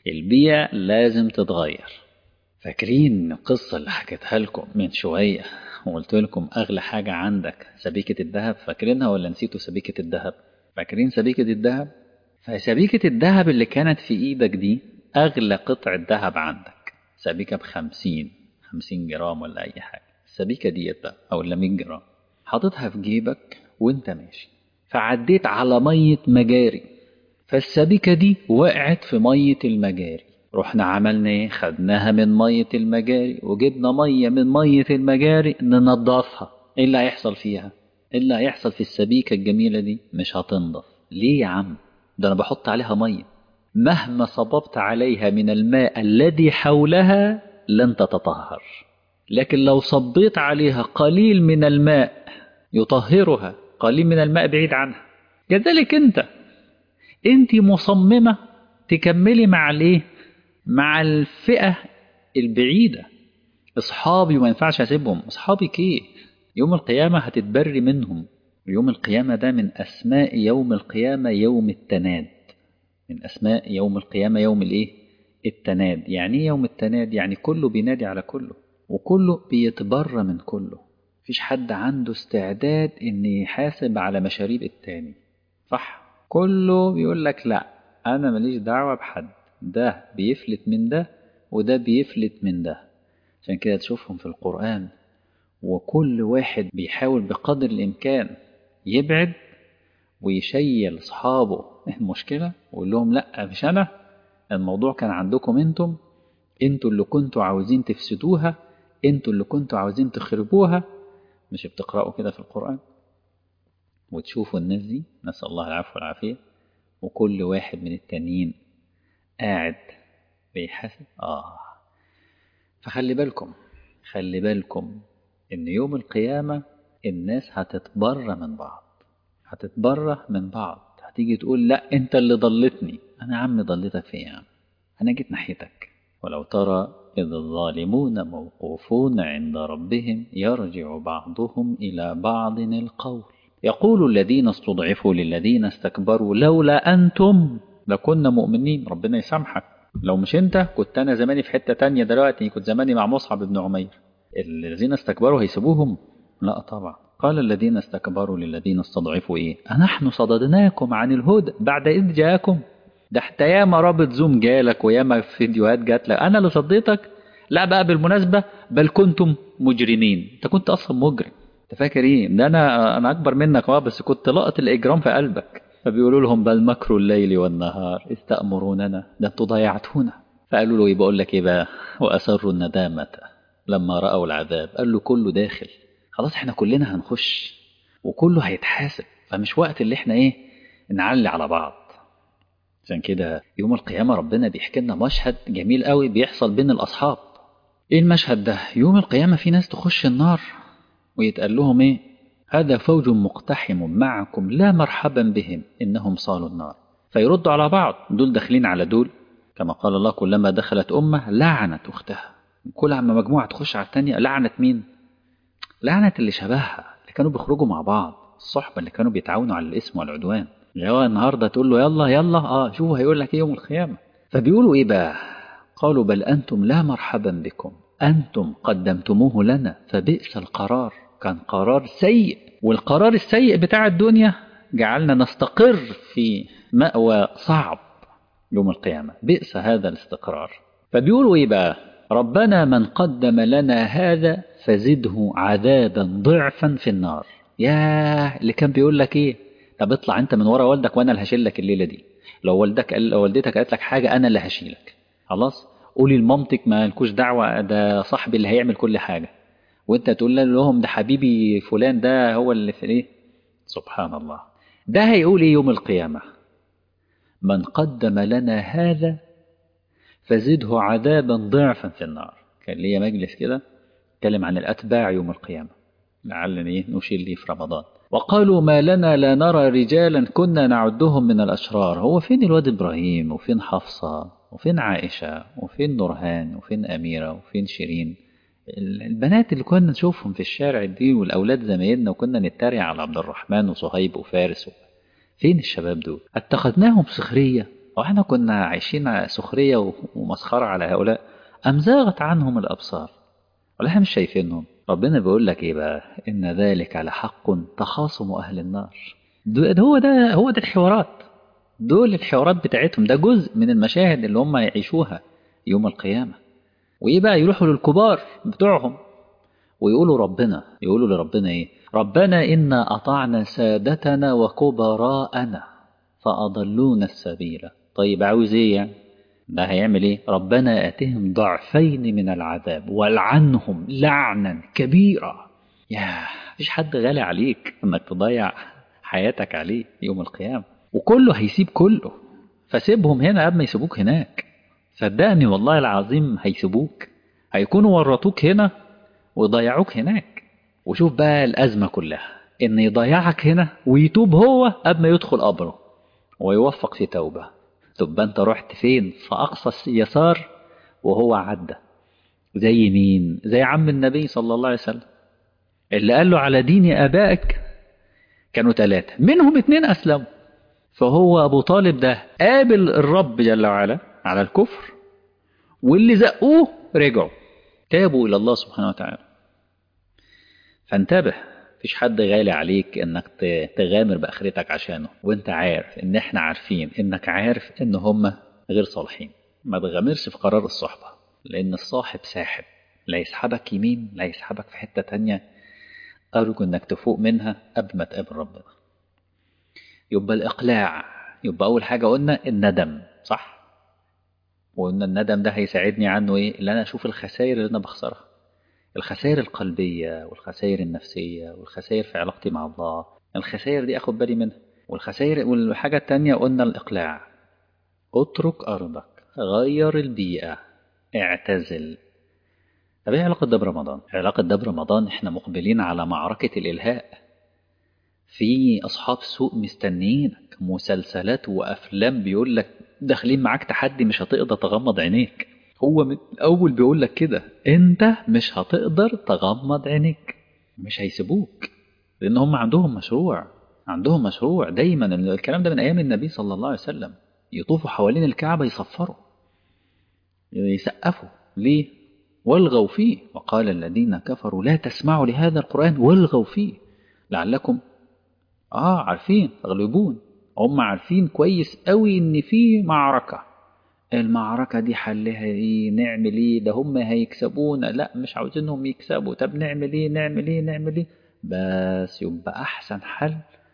البيئة لازم تتغير فاكرين القصة اللي حكيتها لكم من شوية وقلت لكم أغلى حاجة عندك سبيكة الذهب فاكرينها ولا نسيتوا سبيكة الذهب فاكرين سبيكة الذهب فسبيكة الذهب اللي كانت في إيدك دي أغلى قطعة ذهب عندك سبيكة بخمسين خمسين جرام ولا أي حاجة السبيكة ديت بقى أو ولا 100 جرام حاططها في جيبك وانت ماشي فعديت على مية مجاري فالسبيكة دي وقعت في مية المجاري رحنا عملنا ايه خدناها من مية المجاري وجبنا مية من مية المجاري ننضفها ايه اللي هيحصل فيها ايه اللي هيحصل في السبيكة الجميلة دي مش هتنضف ليه يا عم ده انا بحط عليها مية مهما صببت عليها من الماء الذي حولها لن تتطهر لكن لو صبيت عليها قليل من الماء يطهرها قليل من الماء بعيد عنها كذلك انت انت مصممة تكملي مع الايه مع الفئة البعيدة اصحابي وما ينفعش اسيبهم اصحابك ايه يوم القيامة هتتبري منهم يوم القيامة ده من اسماء يوم القيامة يوم التناد من اسماء يوم القيامة يوم الايه التناد يعني ايه يوم التناد يعني كله بينادي على كله وكله بيتبرى من كله مفيش حد عنده استعداد ان يحاسب على مشاريب التاني صح كله بيقول لك لا انا ماليش دعوه بحد ده بيفلت من ده وده بيفلت من ده عشان كده تشوفهم في القران وكل واحد بيحاول بقدر الامكان يبعد ويشيل اصحابه المشكله ويقول لهم لا مش انا الموضوع كان عندكم انتم انتوا اللي كنتوا عاوزين تفسدوها انتوا اللي كنتوا عاوزين تخربوها مش بتقرأوا كده في القرآن وتشوفوا الناس دي نسأل الله العفو والعافية وكل واحد من التانيين قاعد بيحاسب آه فخلي بالكم خلي بالكم إن يوم القيامة الناس هتتبرى من بعض هتتبرى من بعض هتيجي تقول لا أنت اللي ضلتني أنا عم ضلتك في يا عم أنا جيت ناحيتك ولو ترى إذ الظالمون موقوفون عند ربهم يرجع بعضهم إلى بعض القول يقول الذين استضعفوا للذين استكبروا لولا أنتم لكنا مؤمنين ربنا يسامحك لو مش أنت كنت أنا زماني في حتة تانية دلوقتي كنت زماني مع مصعب بن عمير الذين استكبروا هيسيبوهم لا طبعا قال الذين استكبروا للذين استضعفوا إيه أنحن صددناكم عن الهدى بعد إذ جاءكم ده حتى ياما رابط زوم جالك وياما فيديوهات جات لك انا اللي صديتك لا بقى بالمناسبه بل كنتم مجرمين انت كنت اصلا مجرم انت فاكر ايه ده انا انا اكبر منك اه بس كنت لقط الاجرام في قلبك فبيقولوا لهم بل مكر الليل والنهار اذ تامروننا ده انتوا ضيعتونا فقالوا له ايه بقول لك ايه بقى واسروا الندامه لما راوا العذاب قال له كله داخل خلاص احنا كلنا هنخش وكله هيتحاسب فمش وقت اللي احنا ايه نعلي على بعض عشان كده يوم القيامة ربنا بيحكي لنا مشهد جميل قوي بيحصل بين الأصحاب إيه المشهد ده؟ يوم القيامة في ناس تخش النار ويتقال لهم إيه؟ هذا فوج مقتحم معكم لا مرحبا بهم إنهم صالوا النار فيردوا على بعض دول داخلين على دول كما قال الله كلما دخلت أمة لعنت أختها كل عما مجموعة تخش على التانية لعنت مين؟ لعنت اللي شبهها اللي كانوا بيخرجوا مع بعض الصحبة اللي كانوا بيتعاونوا على الاسم والعدوان اللي هو النهارده تقول له يلا يلا اه شوفوا هيقول لك ايه يوم القيامه فبيقولوا ايه بقى قالوا بل انتم لا مرحبا بكم انتم قدمتموه لنا فبئس القرار كان قرار سيء والقرار السيء بتاع الدنيا جعلنا نستقر في مأوى صعب يوم القيامة بئس هذا الاستقرار فبيقولوا ايه بقى ربنا من قدم لنا هذا فزده عذابا ضعفا في النار ياه اللي كان بيقول لك ايه طب اطلع انت من ورا والدك وانا اللي هشيلك الليله دي لو والدك قال لو والدتك قالت لك حاجه انا اللي هشيلك خلاص قولي لمامتك ما لكوش دعوه ده صاحبي اللي هيعمل كل حاجه وانت تقول لهم ده حبيبي فلان ده هو اللي في ايه سبحان الله ده هيقول ايه يوم القيامه من قدم لنا هذا فزده عذابا ضعفا في النار كان ليا مجلس كده اتكلم عن الاتباع يوم القيامه لعلني ايه نشير ليه في رمضان وقالوا ما لنا لا نرى رجالا كنا نعدهم من الأشرار هو فين الواد إبراهيم وفين حفصة وفين عائشة وفين نورهان وفين أميرة وفين شيرين البنات اللي كنا نشوفهم في الشارع دي والأولاد زمايلنا وكنا نتريق على عبد الرحمن وصهيب وفارس فين الشباب دول اتخذناهم سخرية وإحنا كنا عايشين سخرية ومسخرة على هؤلاء أم زاغت عنهم الأبصار ولا احنا مش شايفينهم ربنا بيقول لك ايه بقى ان ذلك لحق تخاصم اهل النار ده هو ده هو ده الحوارات دول الحوارات بتاعتهم ده جزء من المشاهد اللي هم يعيشوها يوم القيامة وإيه بقى يروحوا للكبار بتوعهم ويقولوا ربنا يقولوا لربنا إيه ربنا إنا أطعنا سادتنا وكبراءنا فأضلونا السبيل طيب عاوز إيه يعني ده هيعمل إيه ربنا آتهم ضعفين من العذاب والعنهم لعنا كبيرا يا مفيش حد غالي عليك إنك تضيع حياتك عليه يوم القيامة وكله هيسيب كله فسيبهم هنا قبل ما يسيبوك هناك صدقني والله العظيم هيسيبوك هيكونوا ورطوك هنا ويضيعوك هناك وشوف بقى الأزمة كلها إن يضيعك هنا ويتوب هو قبل ما يدخل قبره ويوفق في توبة تبقى أنت رحت فين في أقصى اليسار وهو عدى زي مين زي عم النبي صلى الله عليه وسلم اللي قال له على دين آبائك كانوا ثلاثة منهم اتنين أسلموا فهو أبو طالب ده قابل الرب جل وعلا على الكفر واللي زقوه رجعوا تابوا إلى الله سبحانه وتعالى فانتبه مفيش حد غالي عليك انك تغامر باخرتك عشانه وانت عارف ان احنا عارفين انك عارف ان هم غير صالحين ما تغامرش في قرار الصحبة لان الصاحب ساحب لا يسحبك يمين لا يسحبك في حتة تانية أرجو إنك تفوق منها قبل ما تقابل ربنا يبقى الإقلاع يبقى أول حاجة قلنا الندم صح وقلنا الندم ده هيساعدني عنه إيه اللي أنا أشوف الخسائر اللي أنا بخسرها الخسائر القلبية والخسائر النفسية والخسائر في علاقتي مع الله الخسائر دي أخد بالي منها والخسائر والحاجة التانية قلنا الإقلاع اترك أرضك غير البيئة اعتزل طب ايه علاقة ده برمضان؟ علاقة ده برمضان احنا مقبلين على معركة الإلهاء في أصحاب سوء مستنيينك مسلسلات وأفلام بيقول لك داخلين معاك تحدي مش هتقدر تغمض عينيك هو من الأول بيقول لك كده أنت مش هتقدر تغمض عينيك مش هيسيبوك لأن هم عندهم مشروع عندهم مشروع دايما الكلام ده من أيام النبي صلى الله عليه وسلم يطوفوا حوالين الكعبة يصفروا يسقفوا ليه والغوا فيه وقال الذين كفروا لا تسمعوا لهذا القرآن والغوا فيه لعلكم آه عارفين تغلبون هم عارفين كويس قوي إن في معركة المعركة دي حلها ايه نعمل ايه ده هم هيكسبونا لا مش عاوزينهم يكسبوا طب نعمل ايه نعمل ايه نعمل ايه بس يبقى احسن حل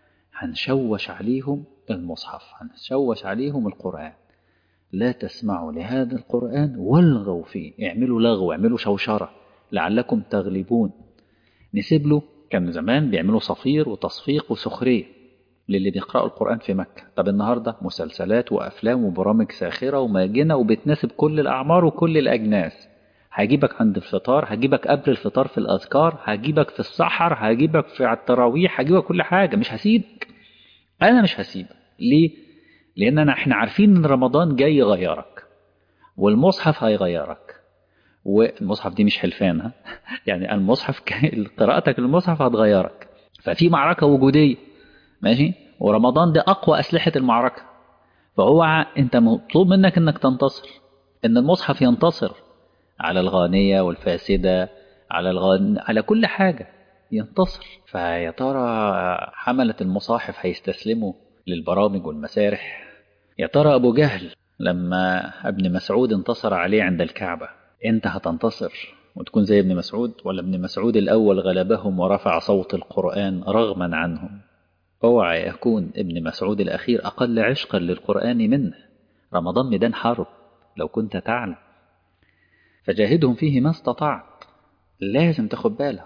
هنشوش عليهم المصحف هنشوش عليهم القرآن لا تسمعوا لهذا القرآن والغوا فيه اعملوا لغو اعملوا شوشرة لعلكم تغلبون نسيب له كان زمان بيعملوا صفير وتصفيق وسخرية للي بيقرأوا القرآن في مكة طب النهاردة مسلسلات وأفلام وبرامج ساخرة وماجنة وبتناسب كل الأعمار وكل الأجناس هجيبك عند الفطار هجيبك قبل الفطار في الأذكار هجيبك في السحر هجيبك في التراويح هجيبك كل حاجة مش هسيبك أنا مش هسيبك ليه؟ لأن أنا إحنا عارفين إن رمضان جاي يغيرك والمصحف هيغيرك والمصحف دي مش حلفان ها يعني المصحف قراءتك للمصحف هتغيرك ففي معركة وجودية ماشي ورمضان ده أقوى أسلحة المعركة فهو أنت مطلوب منك أنك تنتصر أن المصحف ينتصر على الغانية والفاسدة على الغان... على كل حاجة ينتصر فيا ترى حملة المصاحف هيستسلموا للبرامج والمسارح يا ترى أبو جهل لما ابن مسعود انتصر عليه عند الكعبة أنت هتنتصر وتكون زي ابن مسعود ولا ابن مسعود الأول غلبهم ورفع صوت القرآن رغما عنهم اوعى يكون ابن مسعود الأخير أقل عشقا للقرآن منه رمضان ميدان حرب لو كنت تعلم فجاهدهم فيه ما استطعت لازم تاخد بالك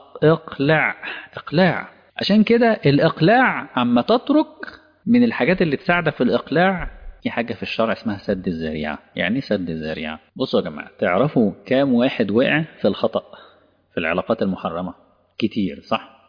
اقلع اقلاع عشان كده الإقلاع عما تترك من الحاجات اللي تساعدك في الإقلاع في حاجة في الشرع اسمها سد الذريعة يعني سد الذريعة بصوا يا جماعة تعرفوا كام واحد وقع في الخطأ في العلاقات المحرمة كتير صح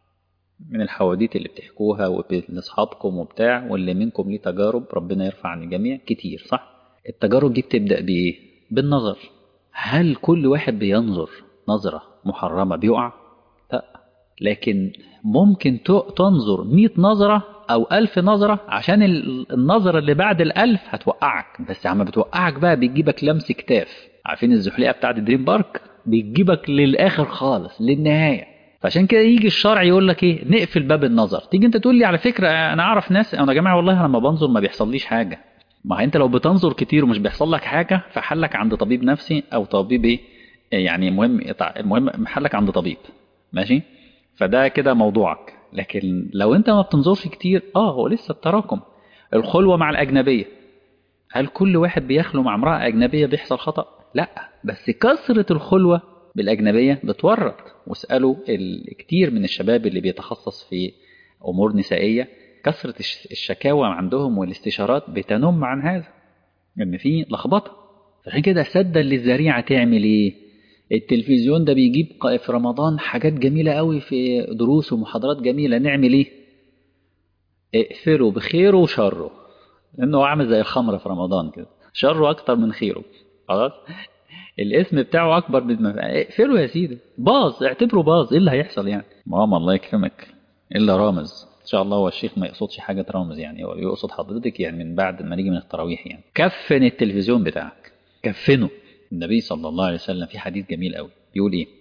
من الحواديت اللي بتحكوها ولاصحابكم وبتاع واللي منكم ليه تجارب ربنا يرفع عن الجميع كتير صح التجارب دي بتبدأ بإيه بالنظر هل كل واحد بينظر نظرة محرمة بيقع لا لكن ممكن تنظر مئة نظرة أو ألف نظرة عشان النظرة اللي بعد الألف هتوقعك بس عما بتوقعك بقى بيجيبك لمس كتاف عارفين الزحليقة بتاعت دريم بارك بيجيبك للاخر خالص للنهايه فعشان كده يجي الشرع يقول لك ايه نقفل باب النظر تيجي انت تقول لي على فكره انا اعرف ناس انا يا جماعه والله انا لما بنظر ما بيحصليش حاجه ما انت لو بتنظر كتير ومش بيحصل لك حاجه فحلك عند طبيب نفسي او طبيب ايه يعني مهم المهم محلك عند طبيب ماشي فده كده موضوعك لكن لو انت ما بتنظرش كتير اه هو لسه التراكم الخلوه مع الاجنبيه هل كل واحد بيخلو مع امراه اجنبيه بيحصل خطا لا بس كثره الخلوه بالاجنبيه بتورط واسالوا كتير من الشباب اللي بيتخصص في امور نسائيه كثره الشكاوى عندهم والاستشارات بتنم عن هذا ان في لخبطه عشان كده سدا للذريعه تعمل ايه التلفزيون ده بيجيب في رمضان حاجات جميلة قوي في دروس ومحاضرات جميلة نعمل ايه اقفله بخيره وشره لانه هو عامل زي الخمرة في رمضان كده شره اكتر من خيره خلاص الاسم بتاعه اكبر من اقفله يا سيدي باظ اعتبره باظ ايه اللي هيحصل يعني ماما الله يكرمك الا رامز ان شاء الله هو الشيخ ما يقصدش حاجه رامز يعني هو يقصد حضرتك يعني من بعد ما نيجي من التراويح يعني كفن التلفزيون بتاعك كفنه النبي صلى الله عليه وسلم في حديث جميل قوي بيقول ايه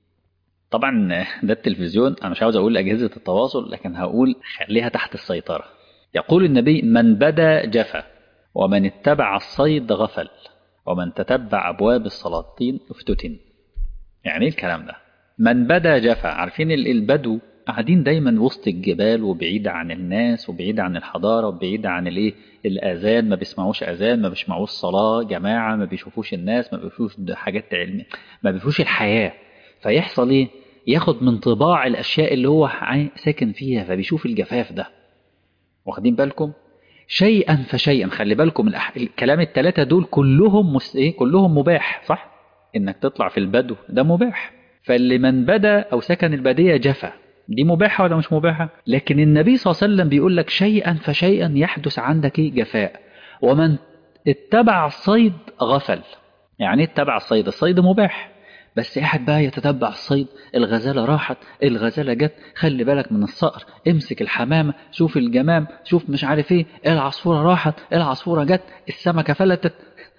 طبعا ده التلفزيون انا مش عاوز اقول اجهزه التواصل لكن هقول خليها تحت السيطره يقول النبي من بدا جفا ومن اتبع الصيد غفل ومن تتبع ابواب السلاطين افتتن يعني ايه الكلام ده من بدا جفا عارفين البدو قاعدين دايما وسط الجبال وبعيد عن الناس وبعيد عن الحضاره وبعيد عن الايه الاذان ما بيسمعوش اذان ما بيسمعوش صلاه جماعه ما بيشوفوش الناس ما بيشوفوش حاجات علميه ما بيشوفوش الحياه فيحصل ايه ياخد من طباع الاشياء اللي هو ساكن فيها فبيشوف الجفاف ده واخدين بالكم شيئا فشيئا خلي بالكم الأح... الكلام الثلاثه دول كلهم مس... ايه كلهم مباح صح انك تطلع في البدو ده مباح فاللي من بدا او سكن الباديه جفا دي مباحة ولا مش مباحة لكن النبي صلى الله عليه وسلم بيقول لك شيئا فشيئا يحدث عندك جفاء ومن اتبع الصيد غفل يعني اتبع الصيد الصيد مباح بس قاعد بقى يتتبع الصيد الغزالة راحت الغزالة جت خلي بالك من الصقر امسك الحمامة شوف الجمام شوف مش عارف ايه العصفورة راحت العصفورة جت السمكة فلتت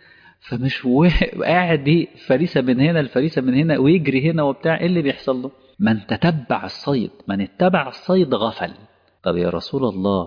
فمش قاعد دي فريسة من هنا الفريسة من هنا ويجري هنا وبتاع ايه اللي بيحصل له من تتبع الصيد من اتبع الصيد غفل طب يا رسول الله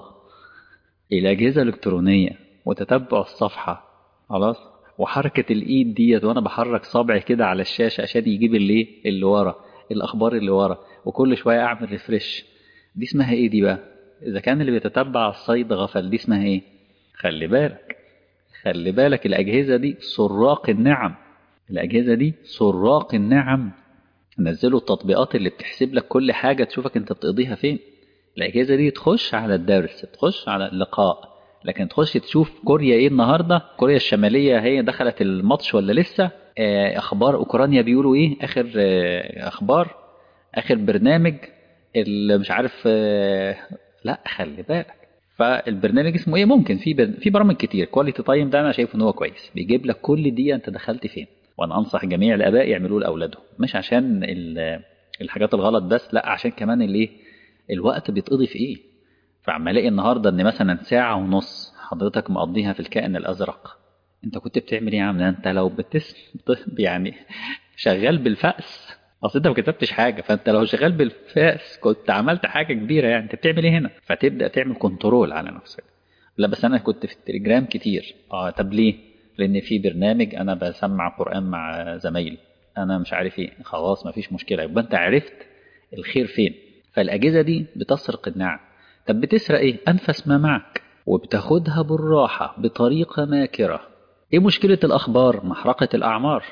الأجهزة الإلكترونية وتتبع الصفحة خلاص وحركة الإيد ديت وأنا بحرك صابعي كده على الشاشة عشان يجيب اللي اللي ورا الأخبار اللي ورا وكل شوية أعمل ريفرش دي اسمها إيه دي بقى؟ إذا كان اللي بيتتبع الصيد غفل دي اسمها إيه؟ خلي بالك خلي بالك الأجهزة دي سراق النعم الأجهزة دي سراق النعم نزلوا التطبيقات اللي بتحسب لك كل حاجة تشوفك انت بتقضيها فين الأجهزة دي تخش على الدرس تخش على اللقاء لكن تخش تشوف كوريا ايه النهاردة كوريا الشمالية هي دخلت الماتش ولا لسه أخبار أوكرانيا بيقولوا ايه آخر أخبار آخر برنامج اللي مش عارف لا خلي بالك فالبرنامج اسمه ايه ممكن في بر... في برامج كتير كواليتي تايم ده انا شايف ان هو كويس بيجيب لك كل دقيقه انت دخلت فين وانا انصح جميع الاباء يعملوه لاولادهم مش عشان الحاجات الغلط بس لا عشان كمان الايه الوقت بيتقضي في ايه فعما الاقي النهارده ان مثلا ساعه ونص حضرتك مقضيها في الكائن الازرق انت كنت بتعمل ايه يا عم انت لو بتس يعني شغال بالفأس اصل انت ما كتبتش حاجه فانت لو شغال بالفأس كنت عملت حاجه كبيره يعني انت بتعمل ايه هنا فتبدا تعمل كنترول على نفسك لا بس انا كنت في التليجرام كتير اه طب ليه لان في برنامج انا بسمع قران مع زمايلي انا مش عارف ايه خلاص مفيش مشكله يبقى انت عرفت الخير فين فالاجهزه دي بتسرق النعم طب بتسرق ايه انفس ما معك وبتاخدها بالراحه بطريقه ماكره ايه مشكله الاخبار محرقه الاعمار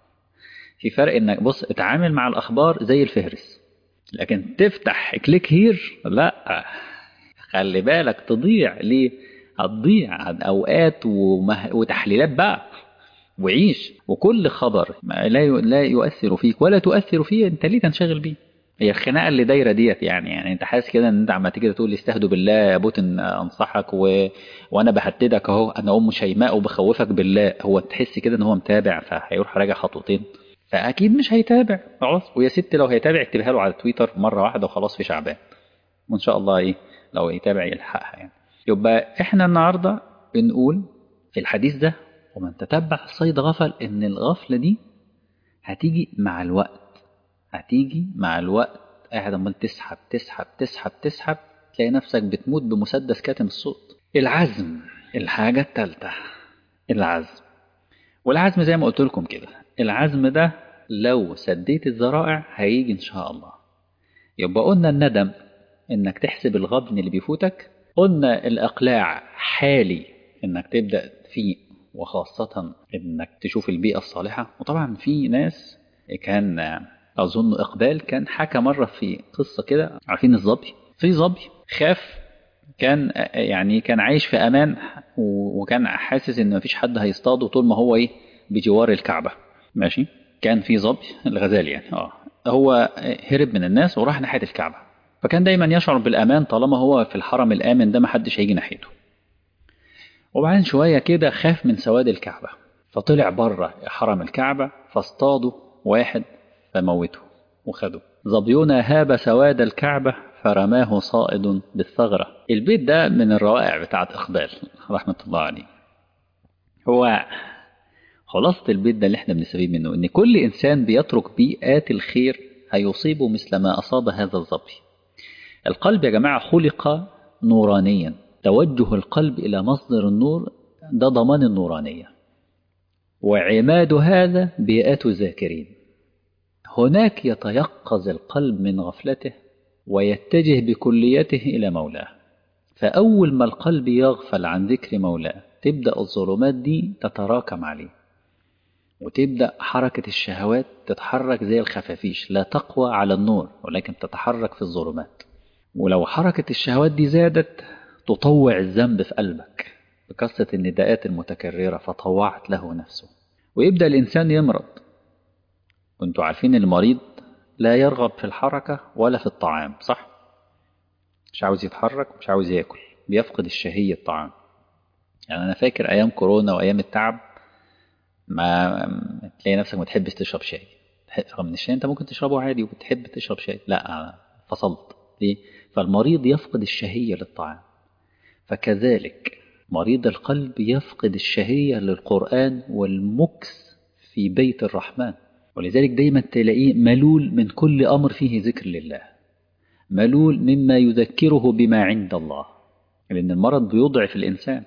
في فرق انك بص اتعامل مع الاخبار زي الفهرس لكن تفتح كليك هير لا خلي بالك تضيع ليه هتضيع اوقات ومه... وتحليلات بقى وعيش وكل خبر لا لا يؤثر فيك ولا تؤثر فيه انت ليه تنشغل بيه هي الخناقه اللي دايره ديت يعني يعني انت حاسس كده ان انت عم تيجي تقول لي استهدوا بالله يا بوتن انصحك و... وانا بهددك اهو انا ام شيماء وبخوفك بالله هو تحس كده ان هو متابع فهيروح راجع خطوتين فاكيد مش هيتابع خلاص ويا ست لو هيتابع اكتبها له على تويتر مره واحده وخلاص في شعبان وان شاء الله ايه لو يتابع يلحقها يعني يبقى احنا النهارده بنقول في الحديث ده ومن تتبع الصيد غفل ان الغفله دي هتيجي مع الوقت هتيجي مع الوقت قاعد عمال تسحب تسحب تسحب تسحب تلاقي نفسك بتموت بمسدس كاتم الصوت العزم الحاجة التالتة العزم والعزم زي ما قلت لكم كده العزم ده لو سديت الذرائع هيجي إن شاء الله يبقى قلنا الندم إنك تحسب الغبن اللي بيفوتك قلنا الإقلاع حالي إنك تبدأ فيه وخاصة إنك تشوف البيئة الصالحة وطبعا في ناس كان أظن إقبال كان حكى مرة في قصة كده عارفين الظبي في ظبي خاف كان يعني كان عايش في أمان وكان حاسس إن مفيش حد هيصطاده طول ما هو إيه بجوار الكعبة ماشي كان في ظبي الغزال يعني اه هو هرب من الناس وراح ناحية الكعبة فكان دايما يشعر بالأمان طالما هو في الحرم الآمن ده محدش هيجي ناحيته وبعدين شوية كده خاف من سواد الكعبة فطلع بره حرم الكعبة فاصطادوا واحد فموته وخده ظبيونا هاب سواد الكعبة فرماه صائد بالثغرة البيت ده من الروائع بتاعت إقبال رحمة الله عليه هو خلاصة البيت ده اللي احنا بنستفيد منه ان كل انسان بيترك بيئات الخير هيصيبه مثل ما اصاب هذا الظبي القلب يا جماعة خلق نورانيا توجه القلب إلى مصدر النور ده ضمان النورانية وعماد هذا بيئات ذاكرين هناك يتيقظ القلب من غفلته ويتجه بكليته إلى مولاه فأول ما القلب يغفل عن ذكر مولاه تبدأ الظلمات دي تتراكم عليه وتبدأ حركة الشهوات تتحرك زي الخفافيش لا تقوى على النور ولكن تتحرك في الظلمات ولو حركة الشهوات دي زادت تطوع الذنب في قلبك بكثرة النداءات المتكررة فطوعت له نفسه ويبدأ الإنسان يمرض وانتوا عارفين المريض لا يرغب في الحركة ولا في الطعام صح؟ مش عاوز يتحرك مش عاوز ياكل بيفقد الشهية الطعام يعني أنا فاكر أيام كورونا وأيام التعب ما تلاقي نفسك ما تحبش تشرب شاي رغم ان الشاي انت ممكن تشربه عادي وبتحب تشرب شاي لا فصلت ليه فالمريض يفقد الشهية للطعام فكذلك مريض القلب يفقد الشهية للقرآن والمكس في بيت الرحمن ولذلك دايما تلاقيه ملول من كل أمر فيه ذكر لله ملول مما يذكره بما عند الله لأن المرض بيضعف الإنسان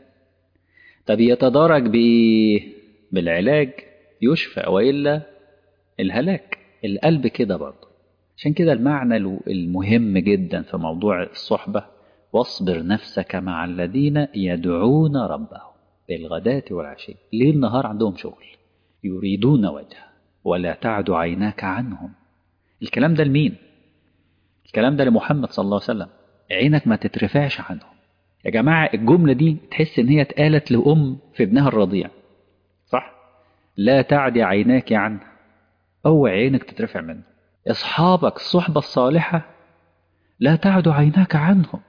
طب يتدارك بإيه؟ بالعلاج يشفى وإلا الهلاك القلب كده برضه عشان كده المعنى المهم جدا في موضوع الصحبة واصبر نفسك مع الذين يدعون ربهم بالغداة والعشي ليل نهار عندهم شغل يريدون وجهه ولا تعد عيناك عنهم الكلام ده لمين الكلام ده لمحمد صلى الله عليه وسلم عينك ما تترفعش عنهم يا جماعة الجملة دي تحس ان هي اتقالت لأم في ابنها الرضيع صح لا تعدي عيناك عنه اوعي عينك تترفع منه اصحابك الصحبة الصالحة لا تعد عيناك عنهم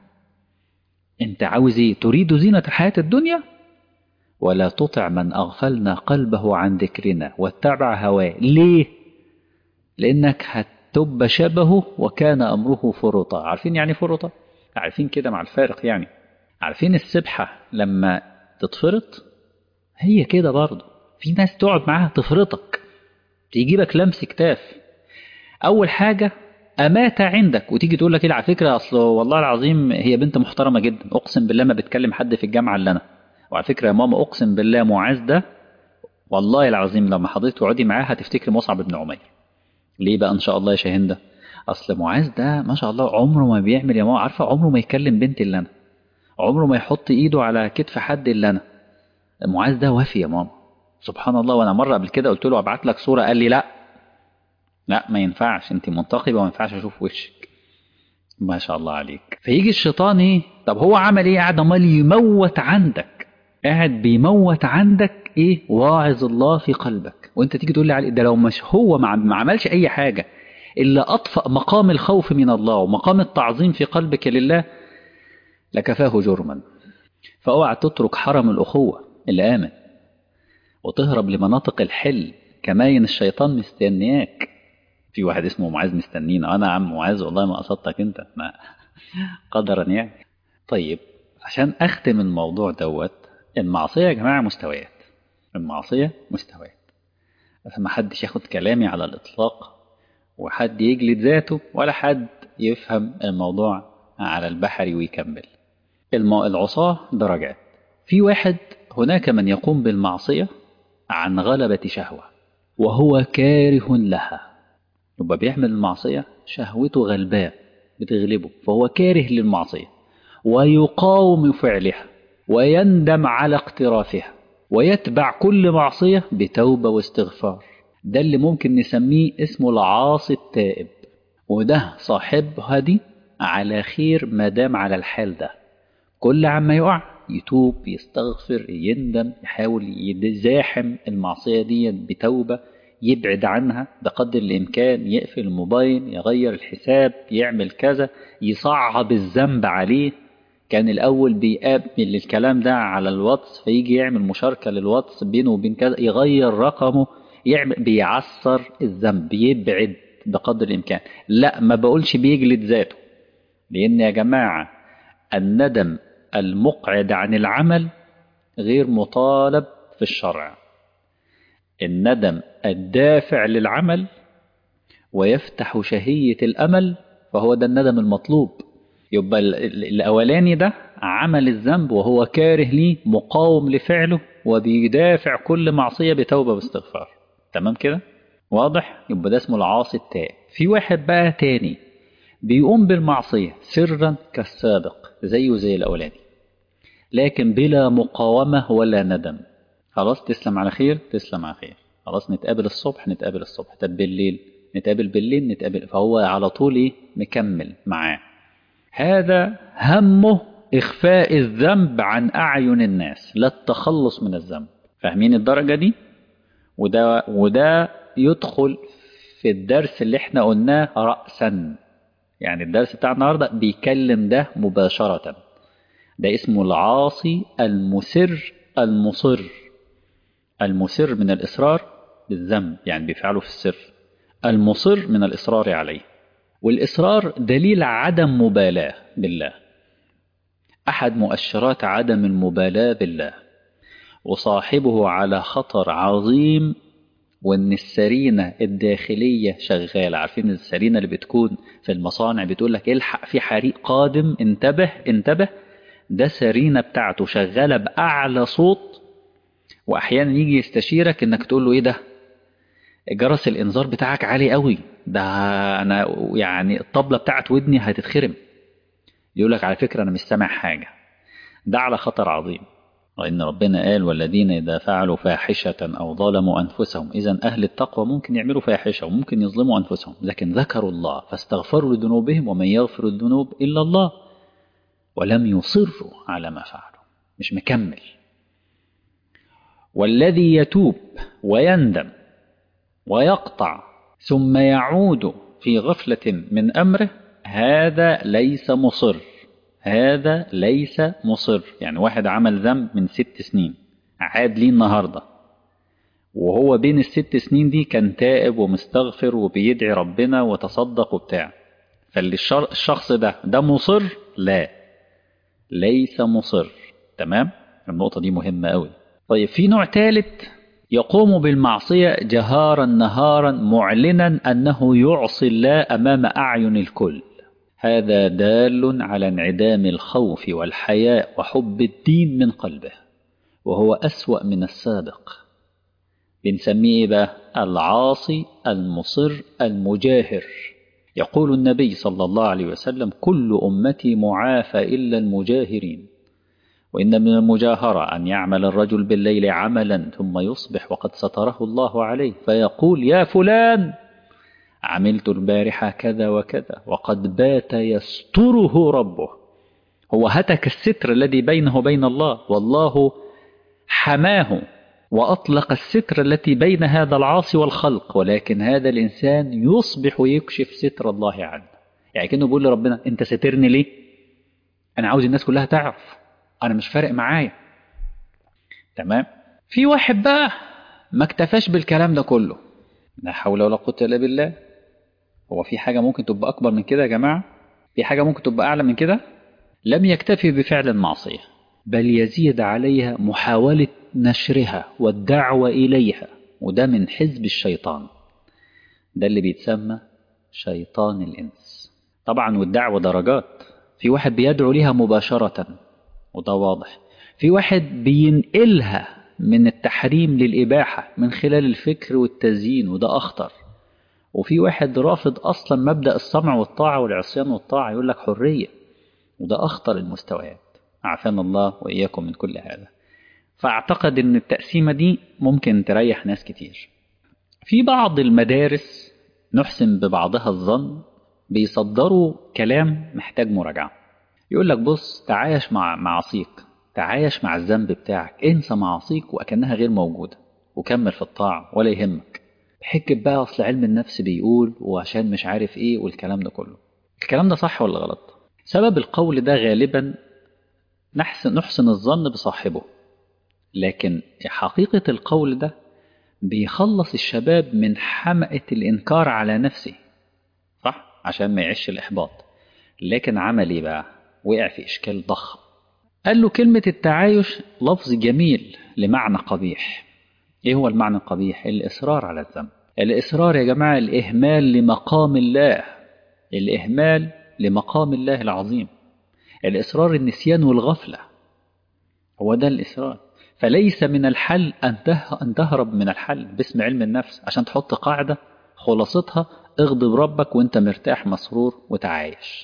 انت عاوز ايه تريد زينة الحياة الدنيا ولا تطع من أغفلنا قلبه عن ذكرنا واتبع هواه ليه لأنك هتب شبهه وكان أمره فرطا عارفين يعني فرطا عارفين كده مع الفارق يعني عارفين السبحة لما تتفرط هي كده برضه في ناس تقعد معاها تفرطك تجيبك لمس كتاف أول حاجة أمات عندك وتيجي تقول لك إيه على فكرة أصل والله العظيم هي بنت محترمة جدا أقسم بالله ما بتكلم حد في الجامعة اللي أنا وعلى فكرة يا ماما أقسم بالله معاذ ده والله العظيم لما حضرتك تقعدي معاه هتفتكري مصعب بن عمير ليه بقى إن شاء الله يا شاهندة أصل معاذ ده ما شاء الله عمره ما بيعمل يا ماما عارفة عمره ما يكلم بنت إلا أنا عمره ما يحط إيده على كتف حد إلا أنا معاذ ده وافي يا ماما سبحان الله وأنا مرة قبل كده قلت له أبعت لك صورة قال لي لأ لا ما ينفعش أنت منتقبة وما ينفعش أشوف وشك ما شاء الله عليك فيجي الشيطان إيه طب هو عمل إيه قاعد عمال يموت عندك قاعد بيموت عندك ايه واعظ الله في قلبك وانت تيجي تقول لي عليه ده لو مش هو ما عملش اي حاجه الا اطفا مقام الخوف من الله ومقام التعظيم في قلبك لله لكفاه جرما فاوعى تترك حرم الاخوه اللي امن وتهرب لمناطق الحل كماين الشيطان مستنياك في واحد اسمه معاذ مستنينا انا عم معاذ والله ما قصدتك انت ما قدرا يعني طيب عشان اختم الموضوع دوت المعصية يا جماعة مستويات المعصية مستويات ما حدش ياخد كلامي على الإطلاق وحد يجلد ذاته ولا حد يفهم الموضوع على البحر ويكمل العصاة درجات في واحد هناك من يقوم بالمعصية عن غلبة شهوة وهو كاره لها يبقى بيعمل المعصية شهوته غلباء بتغلبه فهو كاره للمعصية ويقاوم فعلها ويندم على اقترافها ويتبع كل معصية بتوبة واستغفار ده اللي ممكن نسميه اسمه العاصي التائب وده صاحبها دي على خير ما دام على الحال ده كل عما يقع يتوب يستغفر يندم يحاول يزاحم المعصية دي بتوبة يبعد عنها بقدر الإمكان يقفل الموبايل يغير الحساب يعمل كذا يصعب الذنب عليه كان الأول بيقابل الكلام ده على الواتس فيجي يعمل مشاركة للواتس بينه وبين كذا يغير رقمه يعمل بيعصر الذنب بيبعد بقدر الإمكان لا ما بقولش بيجلد ذاته لأن يا جماعة الندم المقعد عن العمل غير مطالب في الشرع الندم الدافع للعمل ويفتح شهية الأمل فهو ده الندم المطلوب يبقى الأولاني ده عمل الذنب وهو كاره ليه مقاوم لفعله وبيدافع كل معصية بتوبة واستغفار تمام كده واضح يبقى ده اسمه العاصي التائب في واحد بقى تاني بيقوم بالمعصية سرا كالسابق زيه زي الأولاني لكن بلا مقاومة ولا ندم خلاص تسلم على خير تسلم على خير خلاص نتقابل الصبح نتقابل الصبح طب بالليل نتقابل بالليل نتقابل فهو على طول ايه مكمل معاه هذا همه إخفاء الذنب عن أعين الناس لا التخلص من الذنب فاهمين الدرجة دي وده, وده يدخل في الدرس اللي احنا قلناه رأسا يعني الدرس بتاع النهاردة بيكلم ده مباشرة ده اسمه العاصي المسر المصر المسر من الإصرار بالذنب يعني بيفعله في السر المصر من الإصرار عليه والإصرار دليل عدم مبالاة بالله أحد مؤشرات عدم المبالاة بالله وصاحبه على خطر عظيم وإن السرينة الداخلية شغالة عارفين السرينة اللي بتكون في المصانع بتقول لك الحق في حريق قادم انتبه انتبه ده سرينة بتاعته شغالة بأعلى صوت وأحيانا يجي يستشيرك إنك تقول له إيه ده جرس الإنذار بتاعك عالي قوي ده أنا يعني الطبلة بتاعت ودني هتتخرم يقول لك على فكرة أنا مش سامع حاجة ده على خطر عظيم وإن ربنا قال والذين إذا فعلوا فاحشة أو ظلموا أنفسهم إذا أهل التقوى ممكن يعملوا فاحشة وممكن يظلموا أنفسهم لكن ذكروا الله فاستغفروا لذنوبهم ومن يغفر الذنوب إلا الله ولم يصروا على ما فعلوا مش مكمل والذي يتوب ويندم ويقطع ثم يعود في غفلة من أمره هذا ليس مصر هذا ليس مصر يعني واحد عمل ذنب من ست سنين عاد ليه النهاردة وهو بين الست سنين دي كان تائب ومستغفر وبيدعي ربنا وتصدق وبتاع فاللي الشخص ده ده مصر لا ليس مصر تمام النقطة دي مهمة قوي طيب في نوع ثالث يقوم بالمعصية جهارا نهارا معلنا أنه يعصي الله أمام أعين الكل هذا دال على انعدام الخوف والحياء وحب الدين من قلبه وهو أسوأ من السابق بنسميه بقى العاصي المصر المجاهر يقول النبي صلى الله عليه وسلم كل أمتي معافى إلا المجاهرين وإن من المجاهرة أن يعمل الرجل بالليل عملا ثم يصبح وقد ستره الله عليه فيقول يا فلان عملت البارحة كذا وكذا وقد بات يستره ربه هو هتك الستر الذي بينه وبين الله والله حماه وأطلق الستر التي بين هذا العاصي والخلق ولكن هذا الإنسان يصبح ويكشف ستر الله عنه يعني كأنه بيقول لربنا أنت سترني ليه أنا عاوز الناس كلها تعرف أنا مش فارق معايا تمام في واحد بقى ما اكتفاش بالكلام ده كله لا حول ولا قوة إلا بالله هو في حاجة ممكن تبقى أكبر من كده يا جماعة في حاجة ممكن تبقى أعلى من كده لم يكتفي بفعل المعصية بل يزيد عليها محاولة نشرها والدعوة إليها وده من حزب الشيطان ده اللي بيتسمى شيطان الإنس طبعا والدعوة درجات في واحد بيدعو ليها مباشرة وده واضح في واحد بينقلها من التحريم للإباحة من خلال الفكر والتزيين وده أخطر وفي واحد رافض أصلا مبدأ السمع والطاعة والعصيان والطاعة يقول لك حرية وده أخطر المستويات عافانا الله وإياكم من كل هذا فأعتقد أن التقسيمة دي ممكن تريح ناس كتير في بعض المدارس نحسن ببعضها الظن بيصدروا كلام محتاج مراجعة يقول لك بص تعايش مع معاصيك تعايش مع الذنب بتاعك انسى معاصيك وأكنها غير موجودة وكمل في الطاعة ولا يهمك حكة بقى أصل علم النفس بيقول وعشان مش عارف إيه والكلام ده كله الكلام ده صح ولا غلط سبب القول ده غالبا نحسن, نحسن الظن بصاحبه لكن حقيقة القول ده بيخلص الشباب من حمقة الإنكار على نفسه صح؟ عشان ما يعيش الإحباط لكن عمل إيه بقى؟ وقع في إشكال ضخم قال له كلمة التعايش لفظ جميل لمعنى قبيح إيه هو المعنى القبيح؟ الإصرار على الذنب الإصرار يا جماعة الإهمال لمقام الله الإهمال لمقام الله العظيم الإصرار النسيان والغفلة هو ده الإصرار فليس من الحل أن تهرب من الحل باسم علم النفس عشان تحط قاعدة خلاصتها اغضب ربك وانت مرتاح مسرور وتعايش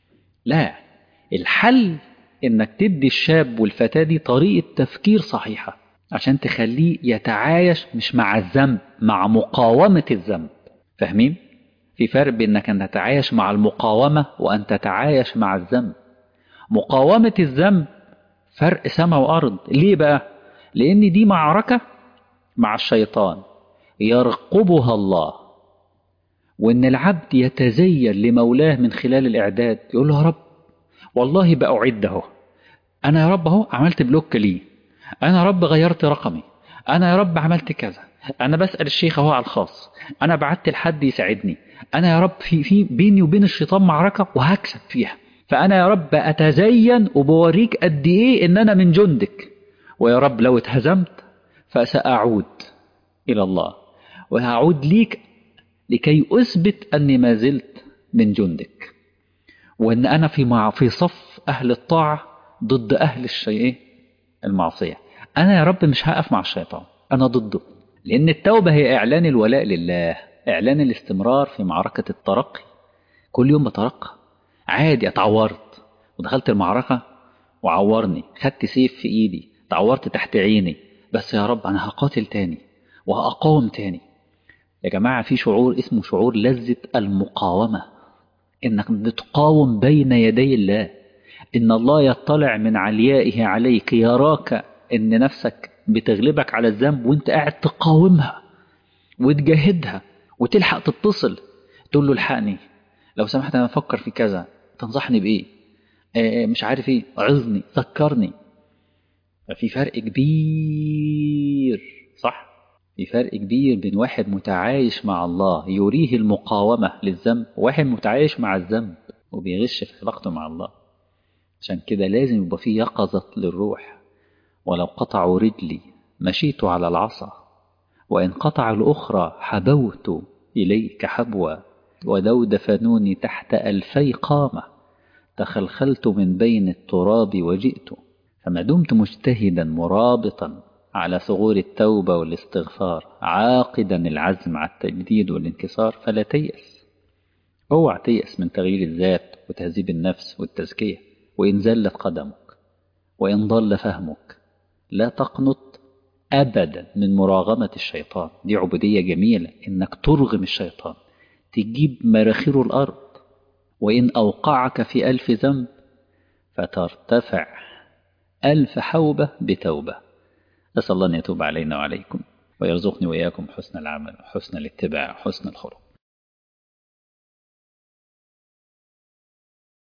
لا الحل انك تدي الشاب والفتاة دي طريقة تفكير صحيحة عشان تخليه يتعايش مش مع الذنب مع مقاومة الذنب فاهمين؟ في فرق بين انك ان تتعايش مع المقاومة وان تتعايش مع الذنب مقاومة الذنب فرق سماء وارض ليه بقى؟ لان دي معركة مع الشيطان يرقبها الله وان العبد يتزين لمولاه من خلال الاعداد يقول له يا رب والله بأعد اهو انا يا رب اهو عملت بلوك ليه انا يا رب غيرت رقمي انا يا رب عملت كذا انا بسأل الشيخ اهو على الخاص انا بعت لحد يساعدني انا يا رب في في بيني وبين الشيطان معركة وهكسب فيها فانا يا رب اتزين وبوريك قد ايه ان انا من جندك ويا رب لو اتهزمت فسأعود إلى الله وهعود ليك لكي أثبت أني ما زلت من جندك وأن أنا في مع في صف أهل الطاعة ضد أهل الشيء المعصية أنا يا رب مش هقف مع الشيطان أنا ضده لأن التوبة هي إعلان الولاء لله إعلان الاستمرار في معركة الترقي كل يوم بترقى عادي اتعورت ودخلت المعركة وعورني خدت سيف في إيدي تعورت تحت عيني بس يا رب أنا هقاتل تاني وهقاوم تاني يا جماعة في شعور اسمه شعور لذة المقاومة إنك بتقاوم بين يدي الله إن الله يطلع من عليائه عليك يراك إن نفسك بتغلبك على الذنب وإنت قاعد تقاومها وتجاهدها وتلحق تتصل تقول له الحقني لو سمحت أنا أفكر في كذا تنصحني بإيه آه مش عارف إيه عظني ذكرني ففي فرق كبير صح في فرق كبير بين واحد متعايش مع الله يريه المقاومة للذنب وواحد متعايش مع الذنب وبيغش في علاقته مع الله عشان كده لازم يبقى فيه يقظة للروح ولو قطعوا رجلي مشيت على العصا وإن قطع الأخرى حبوت إليك حبوا ولو دفنوني تحت ألفي قامة تخلخلت من بين التراب وجئت فما دمت مجتهدا مرابطا على ثغور التوبة والاستغفار عاقدا العزم على التجديد والانكسار فلا تيأس اوعى تيأس من تغيير الذات وتهذيب النفس والتزكية وإن زلت قدمك وإن ضل فهمك لا تقنط أبدا من مراغمة الشيطان دي عبودية جميلة إنك ترغم الشيطان تجيب مراخير الأرض وإن أوقعك في ألف ذنب فترتفع ألف حوبة بتوبة أسأل الله أن يتوب علينا وعليكم ويرزقني وإياكم حسن العمل وحسن الاتباع وحسن الخلق